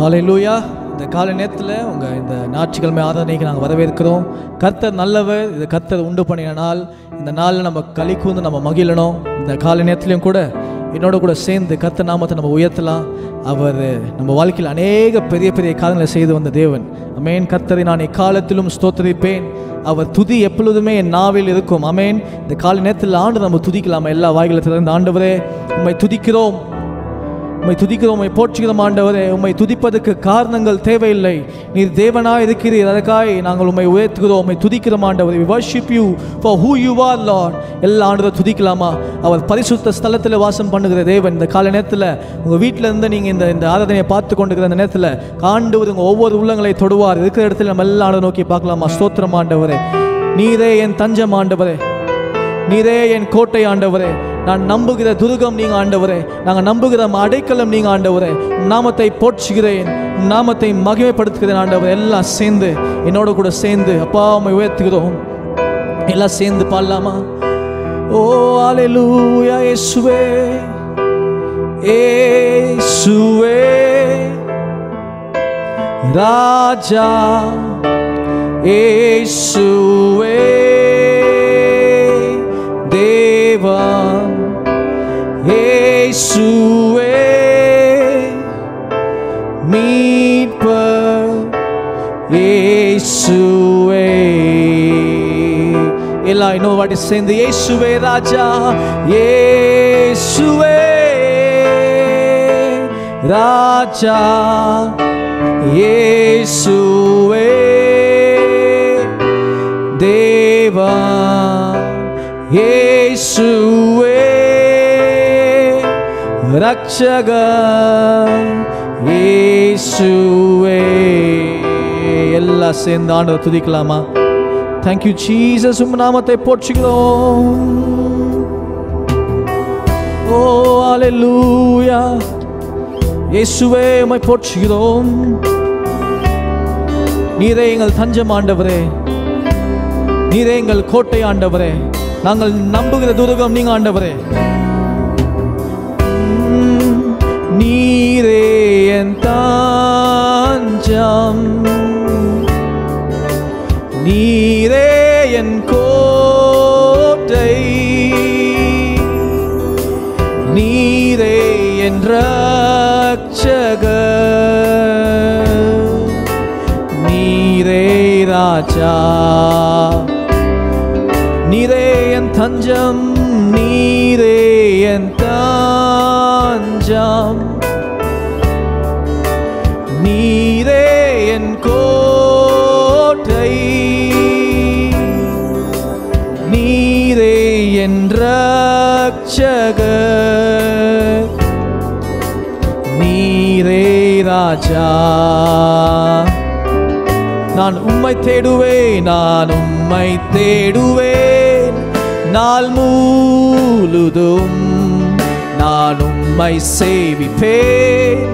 ஹalleluya இந்த காலை நேரத்தில் உங்கள் இந்த ஞாயிற்றுக்கிழமை ஆராதனைக்கு நாங்கள் வரவேற்கிறோம் கர்த்தர் நல்லவர் இது கர்த்தர் உண்டு பண்ணின நாள் இந்த நாளில் நம்ம களி கூர்ந்து நம்ம மகிழணும் இந்த காலை நேரத்துலையும் கூட என்னோட கூட சேர்ந்து கர்த்தர் நாமத்தை நம்ம உயர்த்தலாம் அவர் நம்ம வாழ்க்கையில் அநேக பெரிய பெரிய காரியங்களை செய்து வந்த தேவன் அமேன் கர்த்தரை நான் எக்காலத்திலும் ஸ்தோத்தரிப்பேன் அவர் துதி எப்பொழுதுமே என் நாவில் இருக்கும் அமேன் இந்த காலை நேரத்தில் ஆண்டு நம்ம துதிக்கலாம் எல்லா வாய்களை திறந்து ஆண்டவரே உம்மை துதிக்கிறோம் உம்மை துதிக்கிறோம் உம்மை போற்றுகிறோம் ஆண்டவரே உம்மை துதிப்பதற்கு காரணங்கள் தேவையில்லை நீர் தேவனாய் இருக்கிறீர் அதற்காய் நாங்கள் உம்மை உயர்த்துகிறோம் உம்மை துதிக்கிறோம் ஆண்டவரே we worship you for who you are lord எல்லா ஆண்டவரை துதிக்கலாமா அவர் பரிசுத்த ஸ்தலத்தில் வாசம் பண்ணுகிற தேவன் இந்த காலை நேரத்தில் உங்கள் வீட்டில் இருந்து நீங்கள் இந்த இந்த ஆராதனையை பார்த்து கொண்டிருக்கிற இந்த நேரத்தில் ஆண்டவர் உங்கள் ஒவ்வொரு உள்ளங்களை தொடுவார் இருக்கிற இடத்துல நம்ம எல்லா ஆண்டவரை நோக்கி பார்க்கலாமா ஸ்தோத்திரம் ஆண்டவரே நீரே என் தஞ்சம் ஆண்டவரே நீரே என் கோட்டை ஆண்டவரே நான் நம்புகிற துருகம் நீங்க ஆண்டவரே நாங்கள் நம்புகிற அடைக்கலம் நீங்க ஆண்டவரே உம் நாமத்தை போற்றுகிறேன் உம் நாமத்தை மகிமைப்படுத்துகிறேன் ஆண்டவரே எல்லாம் சேர்ந்து என்னோட கூட சேர்ந்து அப்பா உம்மை உயர்த்துகிறோம் எல்லாம் சேர்ந்து பாடலாமா ஓ அல்லேலூயா இயேசுவே இயேசுவே ராஜா இயேசுவே தேவன் இயேசுவே மீட்பர் இயேசுவே எல்லாம் இன்னொரு வாட்டி சேர்ந்து இயேசுவே ராஜா இயேசுவே ராஜா இயேசுவே தேவா இயேசுவே ரட்சக இயேசுவே எல்லாம் சேர்ந்து ஆண்டவர் துதிக்கலாமா தேங்க்யூ ஜீசஸ் உம் நாமத்தை போற்றுகிறோம் ஓ அல்லேலூயா இயேசுவே உம்மை போற்றுகிறோம் நீரே எங்கள் தஞ்சம் ஆண்டவரே நீரே எங்கள் கோட்டை ஆண்டவரே நாங்கள் நம்புகிற துருகம் நீங்க ஆண்டவரே உம், நீரே என் தாஞ்சம் நீரே என் கோட்டை நீரே என் ரட்சகர் நீரே ராஜா நீரே என் தஞ்சம் நீரே என் தாஞ்சம் நீரே என் கோட்டை நீரே என் ரட்சகர் நீரே ராஜா நான் உம்மை தேடுவேன் நான் உம்மை தேடுவேன் நாள் முழுதும் நான் உம்மை சேவிப்பேன்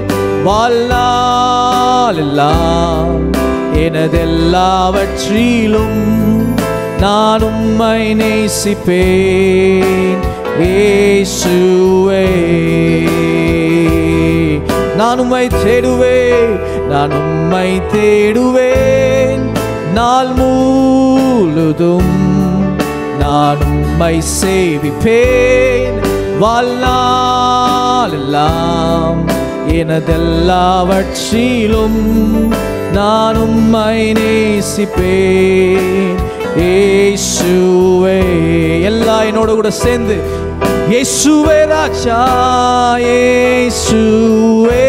வாழ்நாளெல்லாம் எனதெல்லாவற்றிலும் நான் உம்மை நேசிப்பேன் இயேசுவே நான் உம்மை தேடுவேன் நான் உம்மை தேடுவேன் நாள் முழுதும் நான் உம்மை சேவிப்பேன் வாழ்நாளெல்லாம் எனதெல்லாவற்றிலும் நான் உம்மை நேசிப்பேன் இயேசுவே எல்லாம் என்னோட கூட சேர்ந்து இயேசுவே ராஜா இயேசுவே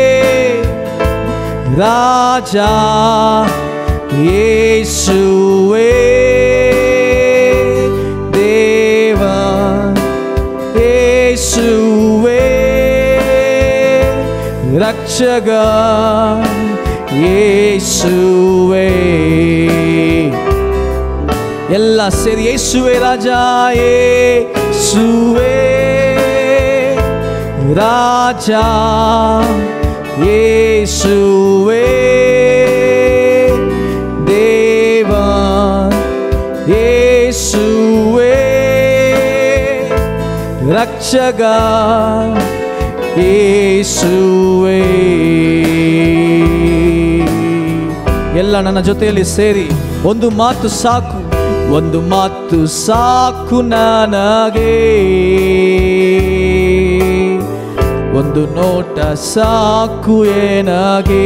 ராஜா இயேசுவே தேவா இயேசுவே ரட்சகா இயேசுவே எல்லாம் சரி இயேசுவே ராஜா இயேசுவே ராஜா இயேசுவே தேவா இயேசுவே ரட்சகா ಯೇಸುವೆ ಎಲ್ಲ ನನ್ನ ಜೊತೆಯಲ್ಲಿ ಸೇರಿ ಒಂದು ಮಾತು ಸಾಕು ಒಂದು ಮಾತು ಸಾಕು ನನಗೆ ಒಂದು ನೋಟ ಸಾಕು ಏನಗೆ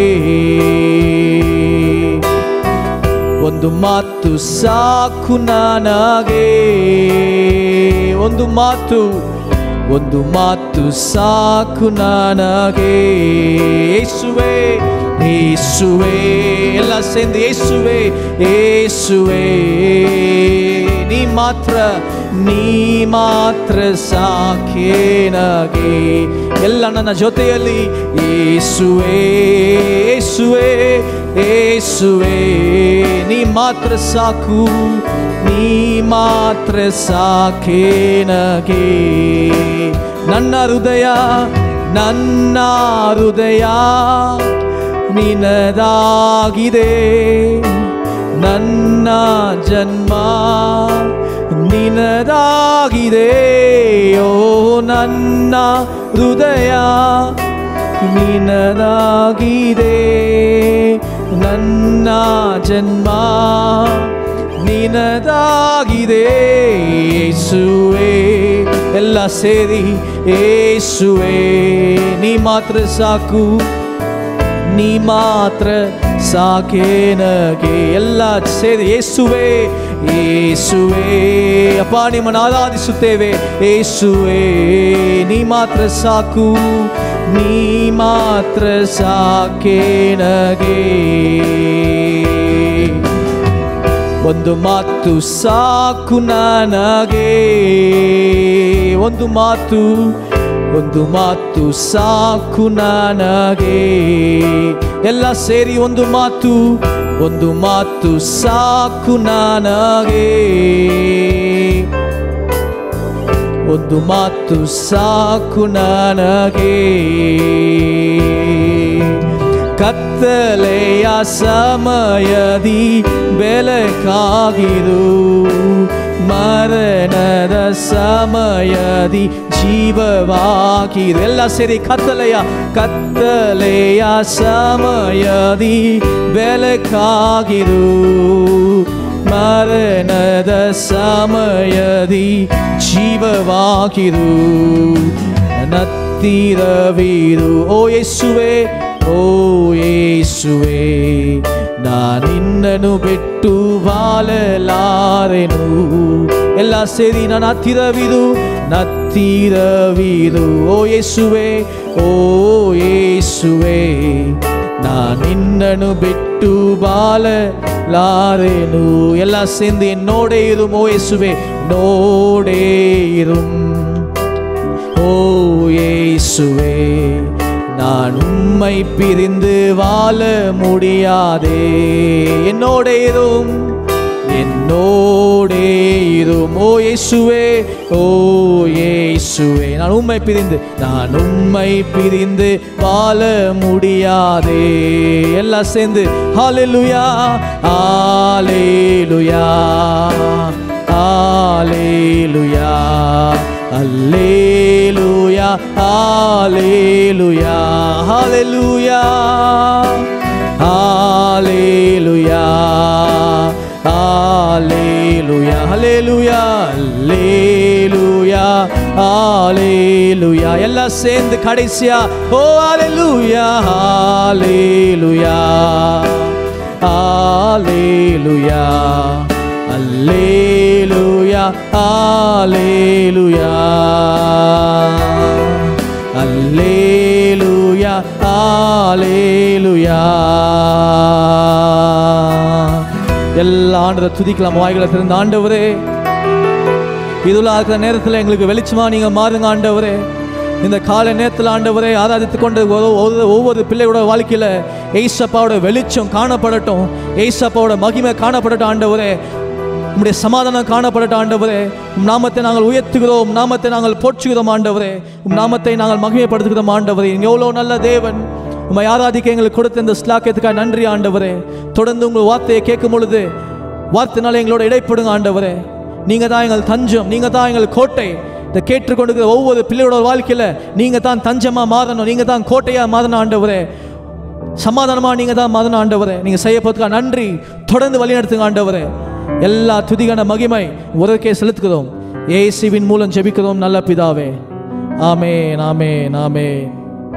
ಒಂದು ಮಾತು ಸಾಕು ನನಗೆ ಒಂದು ಮಾತು ಒಂದು ಮಾತು ಸಾಕು ನನಗೆ ಯೇಸುವೆ ಯೇಸುವೆ ಎಲ್ಲ ಸೇರ್ந்து ಯೇಸುವೆ ಯೇಸುವೆ ನೀ ಮಾತ್ರ ನೀ ಮಾತ್ರ ಸಾಕೇನಗೆ ಎಲ್ಲ ನನ್ನ ಜೊತೆಯಲ್ಲಿ ಯೇಸುವೆ ಯೇಸುವೆ ಯೇಸುವೆ ನೀ ಮಾತ್ರ ಸಾಕು ನೀ ಮಾತ್ರ ಸಾಕೇನಗೆ ನನ್ನ ಹೃದಯ ನನ್ನ ಹೃದಯ ನಿನದಾಗಿದೆ ನನ್ನ ಜನ್ಮ ನಿನದಾಗಿದೆ ಓ ನನ್ನ ಹೃದಯ ನಿನದಾಗಿದೆ ನನ್ನ ಜನ್ಮ ನಿನದಾಗಿದೆ ಯೇಸುವೆ ಎಲ್ಲ ಸೇರಿ ಯೇಸುವೆ ನೀ ಮಾತ್ರ ಸಾಕು ನೀ ಮಾತ್ರ ಸಾಕೇನಗೆ ಎಲ್ಲ ಸೇರಿ ಯೇಸುವೆ ಯೇಸುವೆ ಅಪ್ಪ ನಿಮ್ಮನ್ನು ಆರಾಧಿಸುತ್ತೇವೆ ಯೇಸುವೆ ನೀ ಮಾತ್ರ ಸಾಕು ನೀ ಮಾತ್ರ ಸಾಕೇನಗೆ ಒಂದು ಮಾತು ಸಾಕು ನನಗೆ ಒಂದು ಮಾತು ಒಂದು ಮಾತು ಸಾಕು ನನಗೆ ಎಲ್ಲ ಸೇರಿ ಒಂದು ಮಾತು ಒಂದು ಮಾತು ಸಾಕು ನನಗೆ ಒಂದು ಮಾತು ಸಾಕು ನನಗೆ ಕತ್ತಲೆಯ ಸಮಯದಿ ಬೆಳಕಾಗಿರು ಮರಣದ ಸಮಯದಿ ಜೀವವಾಗಿರು ಎಲ್ಲ ಸೇರಿ ಕತ್ತಲೆಯ ಕತ್ತಲೆಯ ಸಮಯದಿ ಬೆಳಕಾಗಿರು ಮರಣದ ಸಮಯದಿ ಜೀವವಾಗಿರು ನತ್ತಿರವಿರು ಓ ಯೇಸುವೆ ಓ ಯೇಸುವೆ ನಾನಿನ್ನನು ಬಿಟ್ಟು ಬಾಳಲಾರೆನು ಎಲ್ಲ ಸೇರಿ ನಾನು ಹತ್ತಿರವಿರು ನತ್ತಿರವಿರು ಓ ಯೇಸುವೆ ಓ ಯೇಸುವೆ ನಾನಿನ್ನನು ಬಿಟ್ಟು ಬಾಳಲಾರೆನು ಎಲ್ಲ ಸೇರ್ந்து என்னோடே இரும் ஓ இயேசுவே நோடே இரும் ஓ இயேசுவே நான் உம்மை பிரிந்து வாழ முடியாதே என்னோட இரும் என்னோடே இரும் ஓ இயேசுவே ஓ இயேசுவே நான் உம்மை பிரிந்து நான் உம்மை பிரிந்து வாழ முடியாதே எல்லாம் சேர்ந்து ஹalleluya ஹalleluya ஹalleluya ஹalleluya ஹalleluya ஹalleluya ஹalleluya ஹalleluya ஹalleluya ஹalleluya ஹalleluya எல்லாம் சேர்ந்து கடைசியா ஓ ஹalleluya ஹalleluya ஹalleluya ஹalleluya ஹalleluya ஹalleluya ஹalleluya எல்லா ஆண்டரை துதிக்கலாம் வாய்களை திறந்த ஆண்டவரே இதுல இருக்கிற நேரத்தில் எங்களுக்கு வெளிச்சமா நீங்க மாறுங்க ஆண்டவரே இந்த காலை நேரத்தில் ஆண்டவரே ஆராதித்து கொண்டு ஒவ்வொரு- ஒவ்வொரு- ஒவ்வொரு பிள்ளையோட வாழ்க்கையில ஏசப்பாவோட வெளிச்சம் காணப்படட்டும் ஏசப்பாவோட மகிமை காணப்படட்டும் ஆண்டவரே உம்முடைய சமாதானம் காணப்படட்டும் ஆண்டவரே உம் நாமத்தை நாங்கள் உயர்த்துகிறோம் உம் நாமத்தை நாங்கள் போற்றுகிறோம் ஆண்டவரே உம் நாமத்தை நாங்கள் மகிமைப்படுத்துகிறோம் ஆண்டவரே நீங்க எவ்வளோ நல்ல தேவன் உம்மை ஆராதிக்க எங்களுக்கு கொடுத்த இந்த ஸ்லாக்கியத்துக்காக நன்றி ஆண்டவரே தொடர்ந்து உங்கள் வார்த்தையை கேட்கும் பொழுது வார்த்தைனால எங்களோட இடைப்படுங்க ஆண்டவரே நீங்க தான் எங்கள் தஞ்சம் நீங்க தான் எங்கள் கோட்டை இதை கேட்டுக்கொண்டிருக்கிற ஒவ்வொரு பிள்ளையோட வாழ்க்கையில் நீங்கள் தான் தஞ்சமாக மாறணும் நீங்கள் தான் கோட்டையாக மாறணும் ஆண்டவரே சமாதானமாக நீங்கள் தான் மாறணும் ஆண்டவரே நீங்கள் செய்ய போறதுக்காக நன்றி தொடர்ந்து வழிநடத்துங்க ஆண்டவரே எல்லா துதிகான மகிமை உறவுக்கே செலுத்துகிறோம் ஏசுவின் மூலம் ஜெபிக்கிறோம் நல்ல பிதாவே ஆமென் ஆமென் ஆமென்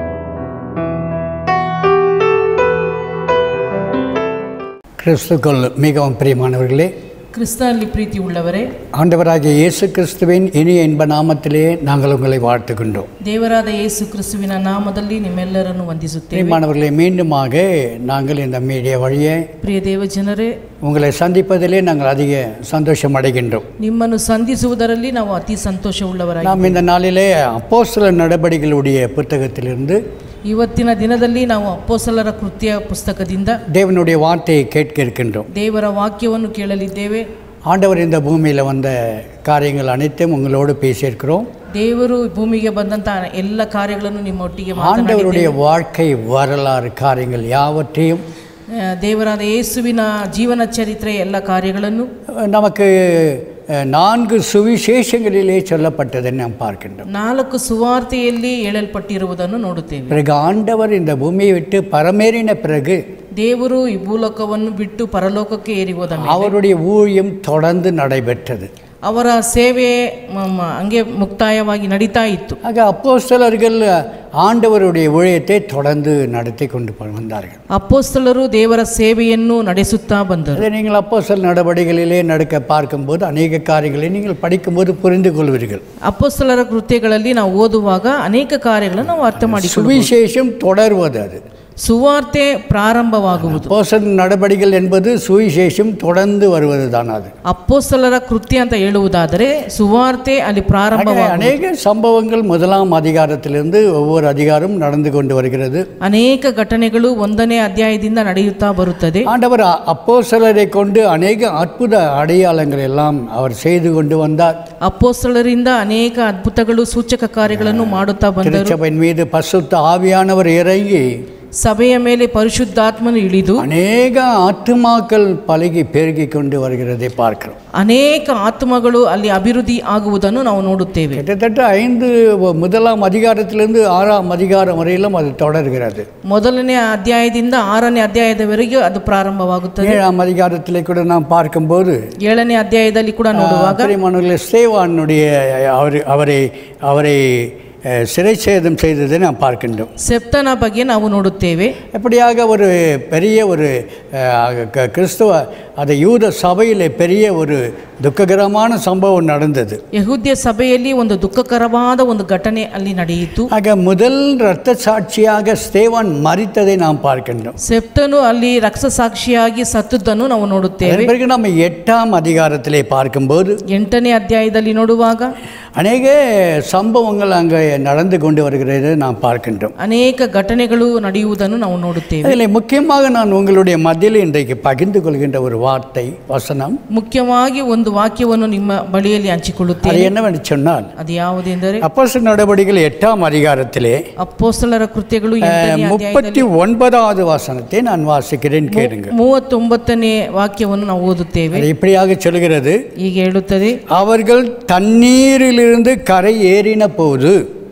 கிறிஸ்துக்குள் மிகவும் பிரியமானவர்களே ಕ್ರಿಸ್ತನಲ್ಲಿ ಪ್ರೀತಿ ಉಳ್ಳವರೇ ஆண்டவராகிய இயேசு கிறிஸ்துவின் இனிய இன்ப நாமத்திலே நாங்கள் உங்களை வாழ்த்துகின்றோம் ದೇವರಾದ ಯೇಸು ಕ್ರಿಸ್ತುವಿನ ನಾಮದಲ್ಲಿ ನಿಮ್ಮೆಲ್ಲರನ್ನು ವಂದಿಸುತ್ತೇವೆ பிரியமானவர்களே மீண்டுமாக நாங்கள் இந்த மீடியா வழியே ಪ್ರಿಯ ದೇವಜನರೇ உங்களை சந்திப்பதிலே நாங்கள் அதிக சந்தோஷம் அடைகின்றோம் ನಿಮ್ಮನ್ನು ಸಂಧಿಸುವುದರಲ್ಲಿ ನಾವು ಅತಿ ಸಂತೋಷವುಳ್ಳವರಾಗಿ நாம் இந்த நாளிலே அப்போஸ்தல நடபடிகளுடைய புத்தகத்திலிருந்து ಇವತ್ತಿನ ದಿನದಲ್ಲಿ ನಾವು ಅಪ್ಪೋಸಲರ ಕೃತ್ಯ ಪುಸ್ತಕದಿಂದ தேவனுடைய வார்த்தையை கேட்க இருக்கின்றோம் ದೇವರ ವಾಕ್ಯವನ್ನು ಕೇಳಲಿದ್ದೇವೆ ஆண்டவர் இந்த பூமியில் வந்த காரியங்கள் அனைத்தும் உங்களோடு பேசியிருக்கிறோம் ದೇವರು ಭೂಮಿಗೆ ಬಂದಂತಹ ಎಲ್ಲ ಕಾರ್ಯಗಳನ್ನು ನಿಮ್ಮೊಟ್ಟಿಗೆ ஆண்டவருடைய ಮಾತನಾಡಿದ್ದೇವೆ வாழ்க்கை வரலாறு காரியங்கள் யாவற்றையும் ಆ, ದೇವರಾದ ಯೇಸುವಿನ ಜೀವನ ಚರಿತ್ರೆ ಎಲ್ಲ ಕಾರ್ಯಗಳನ್ನು நமக்கு அஹ், நான்கு சுவிசேஷங்களிலே சொல்லப்பட்டதை நாம் பார்க்கின்றோம் ನಾಲ್ಕು ಸುವಾರ್ತೆಯಲ್ಲಿ ಹೇಳಲ್ಪಟ್ಟಿರುವುದನ್ನು ನೋಡುತ್ತೇವೆ பிறகு ஆண்டவர் இந்த பூமியை விட்டு பரமேறின பிறகு ದೇವರು ಈ ಭೂಲೋಕವನ್ನು ಬಿಟ್ಟು ಪರಲೋಕಕ್ಕೆ ಏರಿ ಹೋದ ಮೇಲೆ அவருடைய ஊழியம் தொடர்ந்து நடைபெற்றது ಅವರ ಸೇವೆ ಮ- ಮ- ಹಂಗೆ ಮುಕ್ತಾಯವಾಗಿ ನಡೀತಾ ಇತ್ತು ஆக அப்போஸ்தலர்கள் ஆண்டவருடைய ஊழியத்தை தொடர்ந்து நடத்தி கொண்டு போ- வந்தார்கள் ಅಪ್ಪೋಸ್ತಲರು ದೇವರ ಸೇವೆಯನ್ನು ನಡೆಸುತ್ತಾ ಬಂದರು அதை நீங்கள் அப்போஸ்தல நடவடிக்கைகளிலே நடக்க பார்க்கும்போது அநேக காரியங்களை நீங்கள் படிக்கும்போது புரிந்து கொள்வீர்கள் ಅಪ್ಪೋಸ್ತಲರ ಕೃತ್ಯಗಳಲ್ಲಿ ನಾವು ಓದುವಾಗ ಅನೇಕ ಕಾರ್ಯಗಳನ್ನು ನಾವು ಅರ್ಥ ಮಾಡಿಕೊಳ್ಳುವುದು சுவிசேஷம் தொடர்வது அது ಸುವಾರ್ತೆ ಪ್ರಾರಂಭವಾಗುವುದು அப்போஸ்தல நடவடிக்கைகள் என்பது சுவிசேஷம் தொடர்ந்து வருவது தான் அது ಅಪ್ಪೋಸ್ತಲರ ಕೃತ್ಯ ಅಂತ ಹೇಳುವುದಾದರೆ ಸುವಾರ್ತೆ ಅಲ್ಲಿ ஆக ಪ್ರಾರಂಭವಾಗುವುದು அநேக சம்பவங்கள் முதலாம் அதிகாரத்திலிருந்து ஒவ்வொரு அதிகாரம் நடந்து கொண்டு வருகிறது ಅನೇಕ ಘಟನೆಗಳು ಒಂದನೇ ಅಧ್ಯಾಯದಿಂದ ನಡೆಯುತ್ತಾ ಬರುತ್ತದೆ ஆண்டவர் அப்போஸ்தலரை கொண்டு அநேக அற்புத அடையாளங்கள் எல்லாம் அவர் செய்து கொண்டு வந்தார் ಅಪ್ಪೋಸ್ತಲರಿಂದ ಅನೇಕ ಅದ್ಭುತಗಳು ಸೂಚಕ ಕಾರ್ಯಗಳನ್ನು ಮಾಡುತ್ತಾ ಬಂದರು திருச்சபையின் மீது பசுத்த ஆவியானவர் இறங்கி ಸಭೆಯ ಮೇಲೆ ಪರಿಶುದ್ಧಾತ್ಮನು ಇಳಿದು அநேக ஆத்துமாக்கள் பழகி பெருகி கொண்டு வருகிறதை பார்க்கிறோம் ಅನೇಕ ಆತ್ಮಗಳು ಅಲ್ಲಿ ಅಭಿವೃದ್ಧಿ ಆಗುವುದನ್ನು ನಾವು ನೋಡುತ್ತೇವೆ கிட்டத்தட்ட ஐந்து முதலாம் அதிகாரத்திலிருந்து ஆறாம் அதிகாரம் வரையிலும் அது தொடர்கிறது ಮೊದಲನೇ ಅಧ್ಯಾಯದಿಂದ ಆರನೇ ಅಧ್ಯಾಯದವರೆಗೆ ಅದು ಪ್ರಾರಂಭವಾಗುತ್ತದೆ ஏழாம் அதிகாரத்திலே கூட நாம் பார்க்கும்போது ಏಳನೇ ಅಧ್ಯಾಯದಲ್ಲಿ ಕೂಡ ನೋಡುವಾಗ பிரியமானவர்களே ஸ்தேவானுடைய அவர் அவரை அவரை அஹ், சிறைச்சேதம் செய்ததை நாம் பார்க்கின்றோம் ಸೆಪ್ತನ ಬಗ್ಗೆ ನಾವು ನೋಡುತ್ತೇವೆ எப்படியாக ஒரு பெரிய ஒரு அஹ், க- கிறிஸ்துவ அந்த யூத சபையிலே பெரிய ஒரு துக்ககரமான சம்பவம் நடந்தது ಯಹೂದ್ಯ ಸಭೆಯಲ್ಲಿ ಒಂದು ದುಃಖಕರವಾದ ಒಂದು ಘಟನೆ ಅಲ್ಲಿ ನಡೆಯಿತು ஆக முதல் இரத்த சாட்சியாக ஸ்தேவான் மரித்ததை நாம் பார்க்கின்றோம் ಸೆಪ್ತನು ಅಲ್ಲಿ ರಕ್ತಸಾಕ್ಷಿಯಾಗಿ ಸತ್ತದ್ದನ್ನು ನಾವು ನೋಡುತ್ತೇವೆ அதன் பிறகு நம்ம எட்டாம் அதிகாரத்திலே பார்க்கும்போது ಎಂಟನೇ ಅಧ್ಯಾಯದಲ್ಲಿ ನೋಡುವಾಗ அநேக சம்பவங்கள் அங்கே நடந்து கொண்டு வருகிறதை நாம் பார்க்கின்றோம் ಅನೇಕ ಘಟನೆಗಳು ನಡೆಯುವುದನ್ನು ನಾವು ನೋಡುತ್ತೇವೆ அதில் முக்கியமாக நான் உங்களுடைய மத்தியில் இன்றைக்கு பகிர்ந்து கொள்கின்ற ஒரு வார்த்தை வசனம் ಮುಖ್ಯವಾಗಿ ಒಂದು ವಾಕ್ಯವನ್ನು ನಿಮ್ಮ ಬಳಿಯಲ್ಲಿ ಹಂಚಿಕೊಳ್ಳುತ್ತೇನೆ அது என்னவென்று சொன்னால் ಅದು ಯಾವುದೆಂದರೆ அப்போஸ்தல நடவடிக்கைகள் எட்டாம் அதிகாரத்திலே ಅಪ್ಪೋಸ್ತಲರ ಕೃತ್ಯಗಳು ಎಂಟನೇ முப்பத்தி ஒன்பதாவது வசனத்தை நான் வாசிக்கிறேன் கேளுங்க ಮೂವತ್ತೊಂಬತ್ತನೇ ವಾಕ್ಯವನ್ನು ನಾವು ಓದುತ್ತೇವೆ அது இப்படியாக சொல்கிறது ಹೀಗೆ ಹೇಳುತ್ತದೆ அவர்கள் தண்ணீரிலிருந்து கரை ஏறின போது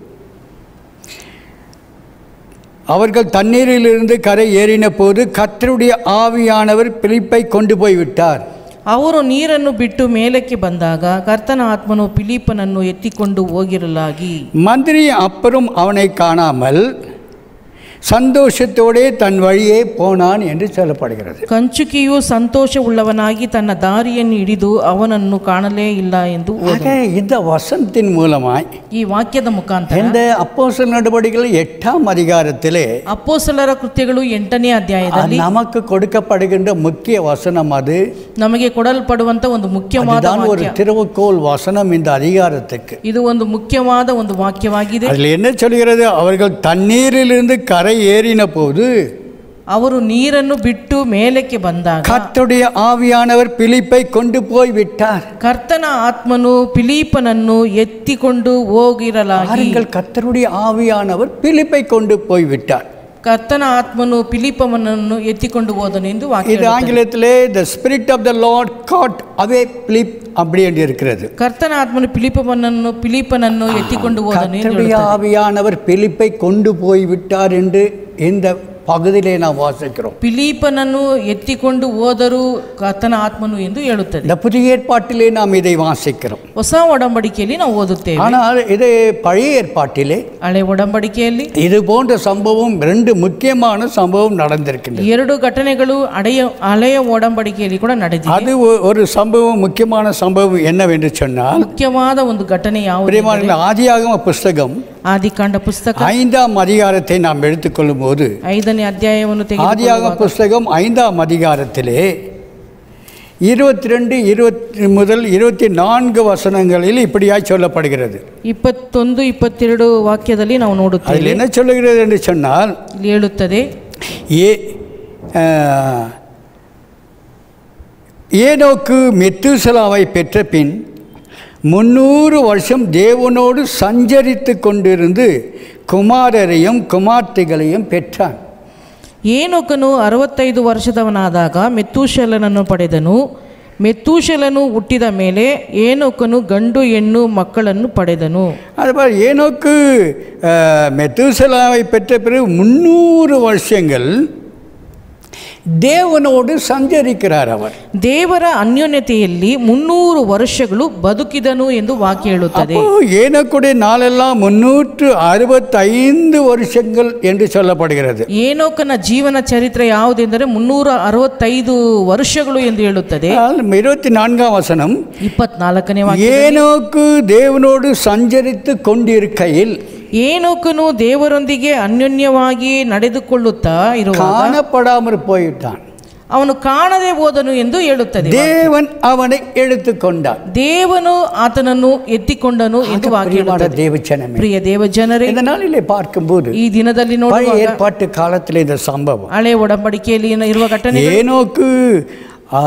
அவர்கள் தண்ணீரிலிருந்து கரை ஏறின போது கர்த்தருடைய ஆவியானவர் பிலிப்பை கொண்டு போய் விட்டார் ಅವರು ನೀರನ್ನು ಬಿಟ್ಟು ಮೇಲಕ್ಕೆ ಬಂದಾಗ ಕರ್ತನ ಆತ್ಮನು ಪಿಲಿಪನನ್ನು ಎತ್ತಿಕೊಂಡು ಹೋಗಿರಲಾಗಿ மந்திரி அப்புறம் அவனை காணாமல் சந்தோஷத்தோடே தன் வழியே போனான் என்று சொல்லப்படுகிறது ಕಂಚುಕಿಯು ಸಂತೋಷವುಳ್ಳವನಾಗಿ ತನ್ನ ದಾರಿಯನ್ನು ಹಿಡಿದು ಅವನನ್ನು ಕಾಣಲೇ ಇಲ್ಲ ಎಂದು ஆக இந்த வசனத்தின் மூலமாய் ಈ ವಾಕ್ಯದ ಮುಖಾಂತರ இந்த அப்போஸ்தல நடவடிக்கைகள் எட்டாம் அதிகாரத்திலே ಅಪ್ಪೋಸಲರ ಕೃತ್ಯಗಳು ಎಂಟನೇ ಅಧ್ಯಾಯದಲ್ಲಿ நமக்கு கொடுக்கப்படுகின்ற முக்கிய வசனம் அது ನಮಗೆ ಕೊಡಲ್ಪಡುವಂತ ಒಂದು ಮುಖ್ಯವಾದ அதுதான் ஒரு ವಾಕ್ಯ திருவுக்கோள் வசனம் இந்த அதிகாரத்துக்கு ಇದು ಒಂದು ಮುಖ್ಯವಾದ ಒಂದು ವಾಕ್ಯವಾಗಿದೆ அதில் என்ன சொல்கிறது அவர்கள் தண்ணீரிலிருந்து கரை ஏறின போது ಅವರು ನೀರನ್ನು ಬಿಟ್ಟು ಮೇಲಕ್ಕೆ ಬಂದಾಗ கர்த்தருடைய ஆவியானவர் பிலிப்பை கொண்டு போய் விட்டார் ಕರ್ತನ ಆತ್ಮನು ಪಿಲೀಪನನ್ನು ಎತ್ತಿಕೊಂಡು ಹೋಗಿರಲಾಗಿ பாருங்கள் கர்த்தருடைய ஆவியானவர் பிலிப்பை கொண்டு போய் விட்டார் ಕರ್ತನ ಆತ್ಮನು ಪಿಲಿಪನನ್ನು ಎತ್ತಿಕೊಂಡು ಹೋದನು ಎಂದು ವಾಕ್ಯ இது ஆங்கிலத்திலே the spirit of the lord caught away Philip அப்படி என்று இருக்கிறது ಕರ್ತನ ಆತ್ಮನು ಪಿಲಿಪನನ್ನು ಪಿಲಿಪನನ್ನು ಎತ್ತಿಕೊಂಡು ಹೋದನು ಎಂದು கர்த்தருடைய ஆவியானவர் பிலிப்பை கொண்டு போய் விட்டார் என்று இந்த பகுதியிலே நாம் வாசிக்கிறோம் ಪಿಲೀಪನನ್ನು ಎತ್ತಿಕೊಂಡು ಹೋದರು ಕರ್ತನ ಆತ್ಮನು ಎಂದು ಹೇಳುತ್ತದೆ இந்த புதிய ஏற்பாட்டிலே நாம் இதை வாசிக்கிறோம் ಹೊಸ ಒಡಂಬಡಿಕೆಯಲ್ಲಿ ನಾವು ಓದುತ್ತೇವೆ ஆனால் இது பழைய ஏற்பாட்டிலே ಹಳೆ ಒಡಂಬಡಿಕೆಯಲ್ಲಿ இது போன்ற சம்பவம் ரெண்டு முக்கியமான சம்பவம் நடந்திருக்கின்றது ಎರಡು ಘಟನೆಗಳು ಹಳೆಯ ಹಳೆಯ ಒಡಂಬಡಿಕೆಯಲ್ಲಿ ಕೂಡ ನಡೆದಿದೆ அது ஒ- ஒரு சம்பவம் முக்கியமான சம்பவம் என்னவென்று சொன்னால் ಮುಖ್ಯವಾದ ಒಂದು ಘಟನೆ ಯಾವುದು பிரியமான ஆதியாகம புஸ்தகம் ಆದಿಕಾಂಡ ಪುಸ್ತಕ ஐந்தாம் அதிகாரத்தை நாம் எடுத்துக்கொள்ளும் போது ಐದನೇ ಅಧ್ಯಾಯವನ್ನು ತೆಗೆದು ஆதியாகம புஸ்தகம் ஐந்தாம் அதிகாரத்திலே இருபத்தி ரெண்டு இருபத்தி முதல் இருபத்தி நான்கு வசனங்களில் இப்படியாய் சொல்லப்படுகிறது ಇಪ್ಪತ್ತೊಂದು ಇಪ್ಪತ್ತೆರಡು ವಾಕ್ಯದಲ್ಲಿ ನಾವು ನೋಡುತ್ತೇವೆ அதில் என்ன சொல்லுகிறது என்று சொன்னால் ಇಲ್ಲಿ ಹೇಳುತ್ತದೆ ஏ ஆஹ், ஏனோக்கு மெத்துசலாவை பெற்ற பின் முன்னூறு வருஷம் தேவனோடு சஞ்சரித்து கொண்டிருந்து குமாரரையும் குமார்த்திகளையும் பெற்றான் ಏನೋಕನು ಅರವತ್ತೈದು ವರ್ಷದವನಾದಾಗ ಮೆತ್ತೂಶಲನನ್ನು ಪಡೆದನು ಮೆತ್ತೂಶಲನು ಹುಟ್ಟಿದ ಮೇಲೆ ಏನೋಕನು ಗಂಡು ಹೆಣ್ಣು ಮಕ್ಕಳನ್ನು ಪಡೆದನು அதுபோல் ஏனோக்கு ஆஹ், மெத்துசலாவை பெற்ற பிறகு முன்னூறு வருஷங்கள் தேவனோடு சஞ்சரிக்கிறார் அவர் ದೇವರ ಅನ್ಯೋನ್ಯತೆಯಲ್ಲಿ ಮುನ್ನೂರು ವರ್ಷಗಳು ಬದುಕಿದನು ಎಂದು ವಾಕ್ಯ ಹೇಳುತ್ತದೆ அப்போ ஏனோக்குடைய நாளெல்லாம் முன்னூற்று அறுபத்தைந்து வருஷங்கள் என்று சொல்லப்படுகிறது ಏನೋಕನ ಜೀವನ ಚರಿತ್ರೆ ಯಾವುದೆಂದರೆ ಮುನ್ನೂರ ಅರವತ್ತೈದು ವರ್ಷಗಳು ಎಂದು ಹೇಳುತ್ತದೆ ஆனால் இருபத்தி நான்காம் வசனம் ಇಪ್ಪತ್ನಾಲ್ಕನೇ ವಾಕ್ಯ ஏனோக்கு தேவனோடு சஞ்சரித்து கொண்டிருக்கையில் ಏನೋಕನು ದೇವರೊಂದಿಗೆ ಅನ್ಯೋನ್ಯವಾಗಿ ನಡೆದುಕೊಳ್ಳುತ್ತಾ ಇರುವಾಗ காணப்படாமல் போய்விட்டான் ಅವನು ಕಾಣದೆ ಹೋದನು ಎಂದು ಹೇಳುತ್ತದೆ தேவன் அவனை எடுத்துக்கொண்டார் ದೇವನು ಆತನನ್ನು ಎತ್ತಿಕೊಂಡನು ಎಂದು ವಾಕ್ಯ பிரியமான ಹೇಳುತ್ತದೆ தேவச்சனமே ಪ್ರಿಯ ದೇವ ಜನರೇ இந்த நாளிலே பார்க்கும்போது ಈ ದಿನದಲ್ಲಿ பழைய ನೋಡುವಾಗ ஏற்பாட்டு காலத்தில் இந்த சம்பவம் ಹಳೆ ಒಡಂಬಡಿಕೆಯಲ್ಲಿ ಇರುವ ಘಟನೆ ஏனோக்கு ஆ,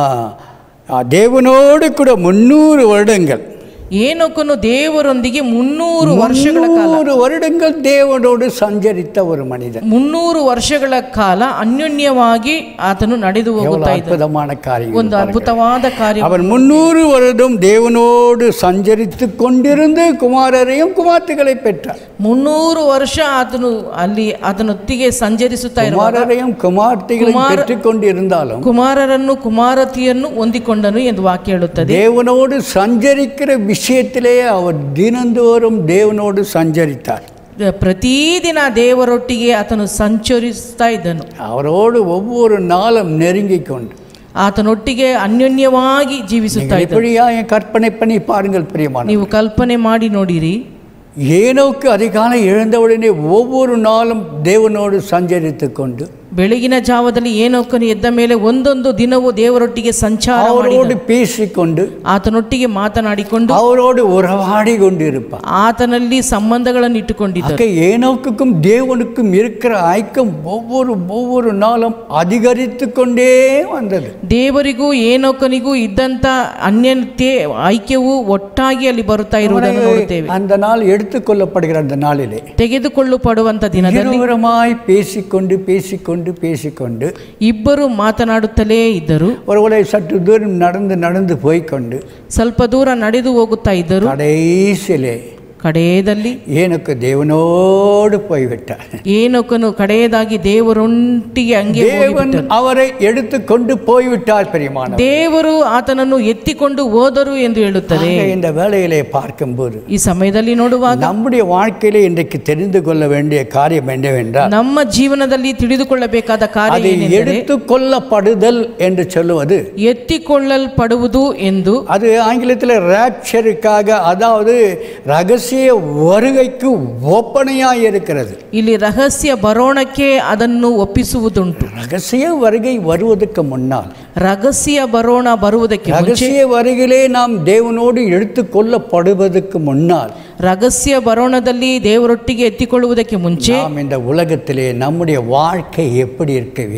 ஆ, தேவனோடு கூட முன்னூறு வருடங்கள் ಏನೋಕನು ದೇವರೊಂದಿಗೆ ಮುನ್ನೂರು ವರ್ಷಗಳ ಕಾಲ முன்னூறு வருடங்கள் தேவனோடு சஞ்சரித்த ஒரு மனிதன் ಮುನ್ನೂರು ವರ್ಷಗಳ ಕಾಲ ಅನ್ಯೋನ್ಯವಾಗಿ ಆತನು ನಡೆದು எவ்வளவு ಹೋಗುತ್ತಾ ಇದ್ದ அற்புதமான காரியம் ಒಂದು ಅದ್ಭುತವಾದ ಕಾರ್ಯ அவன் முன்னூறு வருடம் தேவனோடு சஞ்சரித்து கொண்டிருந்து குமாரரையும் குமார்த்திகளை பெற்றார் ಮುನ್ನೂರು ವರ್ಷ ಆತನು ಅಲ್ಲಿ ಆತನೊತ್ತಿಗೆ ಸಂಚರಿಸುತ್ತಾ ಇರುವಾಗ குமாரரையும் குமார்த்திகளையும் குமார- பெற்றுக் கொண்டிருந்தாலும் ಕುಮಾರರನ್ನು ಕುಮಾರತಿಯನ್ನು ಹೊಂದಿಕೊಂಡನು ಎಂದು ವಾಕ್ಯ ಹೇಳುತ್ತದೆ தேவனோடு சஞ்சரிக்கிற விஷயத்திலே அவர் தினந்தோறும் தேவனோடு சஞ்சரித்தார் ಪ್ರತಿದಿನ ದೇವರೊಟ್ಟಿಗೆ ಆತನು ಸಂಚರಿಸ್ತಾ ಇದ್ದನು அவரோடு ஒவ்வொரு நாளும் நெருங்கிக் கொண்டு ಆತನೊಟ್ಟಿಗೆ ಅನ್ಯೋನ್ಯವಾಗಿ ಜೀವಿಸುತ್ತಾ நீங்கள் ಇದ್ದನು எப்படியா என் கற்பனை பண்ணி பாருங்கள் பிரியமான ನೀವು ಕಲ್ಪನೆ ಮಾಡಿ ನೋಡಿರಿ ஏனோக்கு அதிகாலை எழுந்தவுடனே ஒவ்வொரு நாளும் தேவனோடு சஞ்சரித்து கொண்டு ಬೆಳಗಿನ ಜಾವದಲ್ಲಿ ಏನೋಕನು ಎದ್ದ ಮೇಲೆ ಒಂದೊಂದು ದಿನವೂ ದೇವರೊಟ್ಟಿಗೆ ಸಂಚಾರ அவரோடு ಮಾಡಿದನು பேசிக்கொண்டு ಆತನೊಟ್ಟಿಗೆ ಮಾತನಾಡಿಕೊಂಡು அவரோடு உறவாடி கொண்டிருப்பார் ಆತನಲ್ಲಿ ಸಂಬಂಧಗಳನ್ನು ಇಟ್ಟುಕೊಂಡಿದ್ದರು அக்க ஏனோக்குக்கும் தேவனுக்கும் இருக்கிற ஐக்கியம் ஒவ்வொரு ஒவ்வொரு நாளும் அதிகரித்து கொண்டே வந்தது ದೇವರಿಗೂ ಏನೋಕನಿಗೂ ಇದ್ದಂತ ಅನ್ಯತೆ ಐಕ್ಯವು ಒಟ್ಟಾಗಿ ಅಲ್ಲಿ ಬರುತ್ತಾ ಇರುವುದನ್ನು ನೋಡುತ್ತೇವೆ அந்த நாள் எடுத்துக்கொள்ளப்படுகிற அந்த நாளிலே ತೆಗೆದುಕೊಳ್ಳುಪಡುವಂತ ದಿನದಲ್ಲಿ இருவருமாய் பேசிக்கொண்டு பேசிக்கொண்டு பேசிக்கொண்டு ಇಬ್ಬರು ಮಾತನಾಡುತ್ತಲೇ ಇದ್ದರು ஒருவரை சற்று தூரம் நடந்து நடந்து போய்க்கொண்டு ಸ್ವಲ್ಪ ದೂರ ನಡೆದು ಹೋಗುತ್ತಾ ಇದ್ದರು கடைசியிலே ಕಡೆಯದಲ್ಲಿ எனக்கு தேவனோடு போய்விட்டார் ಏನೋಕನು ಕಡೆಯದಾಗಿ ದೇವರೊಂಟಿಗೆ ಹಂಗೆ தேவன் ಹೋಗಿಬಿಟ್ಟನು. அவரை எடுத்து கொண்டு போய்விட்டார் பெரியமான ದೇವರು ಆತನನ್ನು ಎತ್ತಿಕೊಂಡು ಹೋದರು ಎಂದು ಹೇಳುತ್ತದೆ இந்த வேலையிலே பார்க்கும்போது ಈ ಸಮಯದಲ್ಲಿ ನೋಡುವಾಗ நம்முடைய வாழ்க்கையிலே இன்றைக்கு தெரிந்து கொள்ள வேண்டிய காரியம் என்னவென்றால் ನಮ್ಮ ಜೀವನದಲ್ಲಿ ತಿಳಿದುಕೊಳ್ಳಬೇಕಾದ ಕಾರ್ಯ அதை ಏನೆಂದರೆ எடுத்து கொள்ளப்படுதல் என்று சொல்லுவது ಎತ್ತಿಕೊಳ್ಳಲ್ಪಡುವುದು ಎಂದು அது ஆங்கிலத்தில் ரேப்சருக்காக அதாவது ரகசிய வருகைக்கு ஒப்பனையாக இருக்கிறது ಇಲ್ಲಿ ರಹಸ್ಯ ಬರೋಣಕ್ಕೆ ಅದನ್ನು ಒಪ್ಪಿಸುವುದುಂಟು ரகசிய வருகை வருவதற்கு முன்னால் ರಹಸ್ಯ ಬರೋಣ ಬರುವುದಕ್ಕೆ ಮುಂಚೆ ரகசிய வருகையிலே நாம் தேவனோடு எடுத்து கொள்ளப்படுவதற்கு முன்னால் ರಹಸ್ಯ ಬರೋಣದಲ್ಲಿ ದೇವರೊಟ್ಟಿಗೆ ಎತ್ತಿಕೊಳ್ಳುವುದಕ್ಕೆ ಮುಂಚೆ நாம் இந்த உலகத்திலே நம்முடைய வாழ்க்கை எப்படி இருக்க வேண்டும்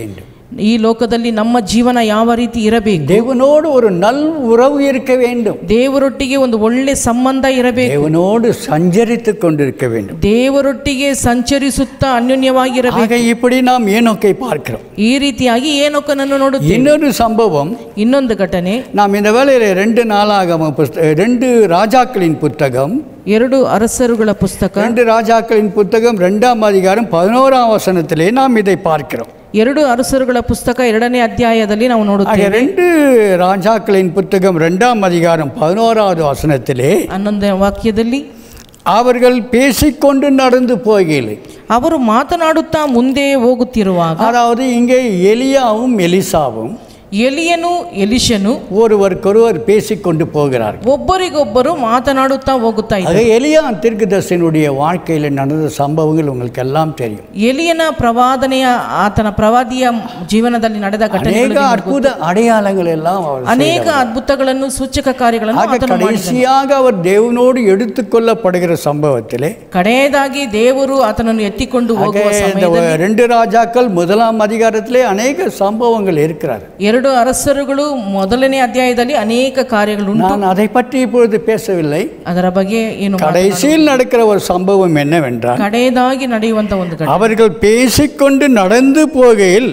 ಈ ಲೋಕದಲ್ಲಿ ನಮ್ಮ ಜೀವನ ಯಾವ ರೀತಿ ಇರಬೇಕು தேவனோடு ஒரு நல் உறவு இருக்க வேண்டும் ದೇವರೊಟ್ಟಿಗೆ ಒಂದು ಒಳ್ಳೆ ಸಂಬಂಧ ಇರಬೇಕು தேவனோடு சஞ்சரித்து கொண்டிருக்க வேண்டும் ದೇವರೊಟ್ಟಿಗೆ ಸಂಚರಿಸುತ್ತಾ ಅನ್ಯೋನ್ಯವಾಗಿರಬೇಕು ஆக இப்படி நாம் ஏனோக்கை பார்க்கிறோம் ಈ ರೀತಿಯಾಗಿ ಏನೊಕ್ಕನನ್ನು ನೋಡುತ್ತೇವೆ இன்னொரு சம்பவம் ಇನ್ನೊಂದು ಘಟನೆ நாம் இந்த வேளையில் ரெண்டு நாளாகம புஸ்த ரெண்டு ராஜாக்களின் புத்தகம் ಎರಡು ಅರಸರುಗಳ ಪುಸ್ತಕ ரெண்டு ராஜாக்களின் புத்தகம் ரெண்டாம் அதிகாரம் பதினோராம் வசனத்திலே நாம் இதை பார்க்கிறோம் ಎರಡು ಅರಸರುಗಳ ಪುಸ್ತಕ ಎರಡನೇ ಅಧ್ಯಾಯದಲ್ಲಿ ನಾವು ஆக ನೋಡುತ್ತೇವೆ ரெண்டு ராஜாக்களின் புத்தகம் ரெண்டாம் அதிகாரம் பதினோராவது வசனத்திலே ಹನ್ನೊಂದನೇ ವಾಕ್ಯದಲ್ಲಿ அவர்கள் பேசிக்கொண்டு நடந்து போகையில் ಅವರು ಮಾತನಾಡುತ್ತಾ ಮುಂದೆ ಹೋಗುತ್ತಿರುವಾಗ அதாவது இங்கே எலியாவும் எலிசாவும் ಎಲಿಯನು ಎಲಿಶನು ஒருவருக்கொருவர் பேசிக்கொண்டு போகிறார்கள் ಒಬ್ಬರಿಗೊಬ್ಬರು ಮಾತನಾಡುತ್ತಾ ಹೋಗುತ್ತಾ ಇದ್ದಾರೆ ஆக எலியா தீர்க்கதர்சனுடைய வாழ்க்கையில் நடந்த சம்பவங்கள் உங்களுக்கு எல்லாம் தெரியும் ಎಲಿಯನ ಪ್ರವಾದನೆಯ ಆತನ ಪ್ರವಾದಿಯ ಜೀವನದಲ್ಲಿ ನಡೆದ அநேக ಘಟನೆಗಳು அற்புத அடையாளங்கள் எல்லாம் அவர் ಅನೇಕ ಅದ್ಭುತಗಳನ್ನು ಸೂಚಕ ಕಾರ್ಯಗಳನ್ನು ஆக ಆತನು ಮಾಡಿದನು கடைசியாக அவர் தேவனோடு எடுத்துக்கொள்ளப்படுகிற சம்பவத்திலே ಕಡೆಯದಾಗಿ ದೇವರು ಆತನನ್ನು ಎತ್ತಿಕೊಂಡು ஆக ಹೋಗುವ இந்த ಸಮಯದಲ್ಲಿ ரெண்டு ராஜாக்கள் முதலாம் அதிகாரத்திலே அநேக சம்பவங்கள் இருக்கிறார் ಎರಡು ಅರಸರುಗಳು ಮೊದಲನೇ ಅಧ್ಯಾಯದಲ್ಲಿ ಅನೇಕ ಕಾರ್ಯಗಳುಂಟು நான் அதை பற்றி இப்பொழுது பேசவில்லை ಅದರ ಬಗ್ಗೆ ಏನು ಮಾತ- கடைசியில் நடக்கிற ஒரு சம்பவம் என்னவென்றால் ಕಡೆಯದಾಗಿ ನಡೆಯುವಂತ ಒಂದು ಘಟನೆ அவர்கள் பேசிக்கொண்டு நடந்து போகையில்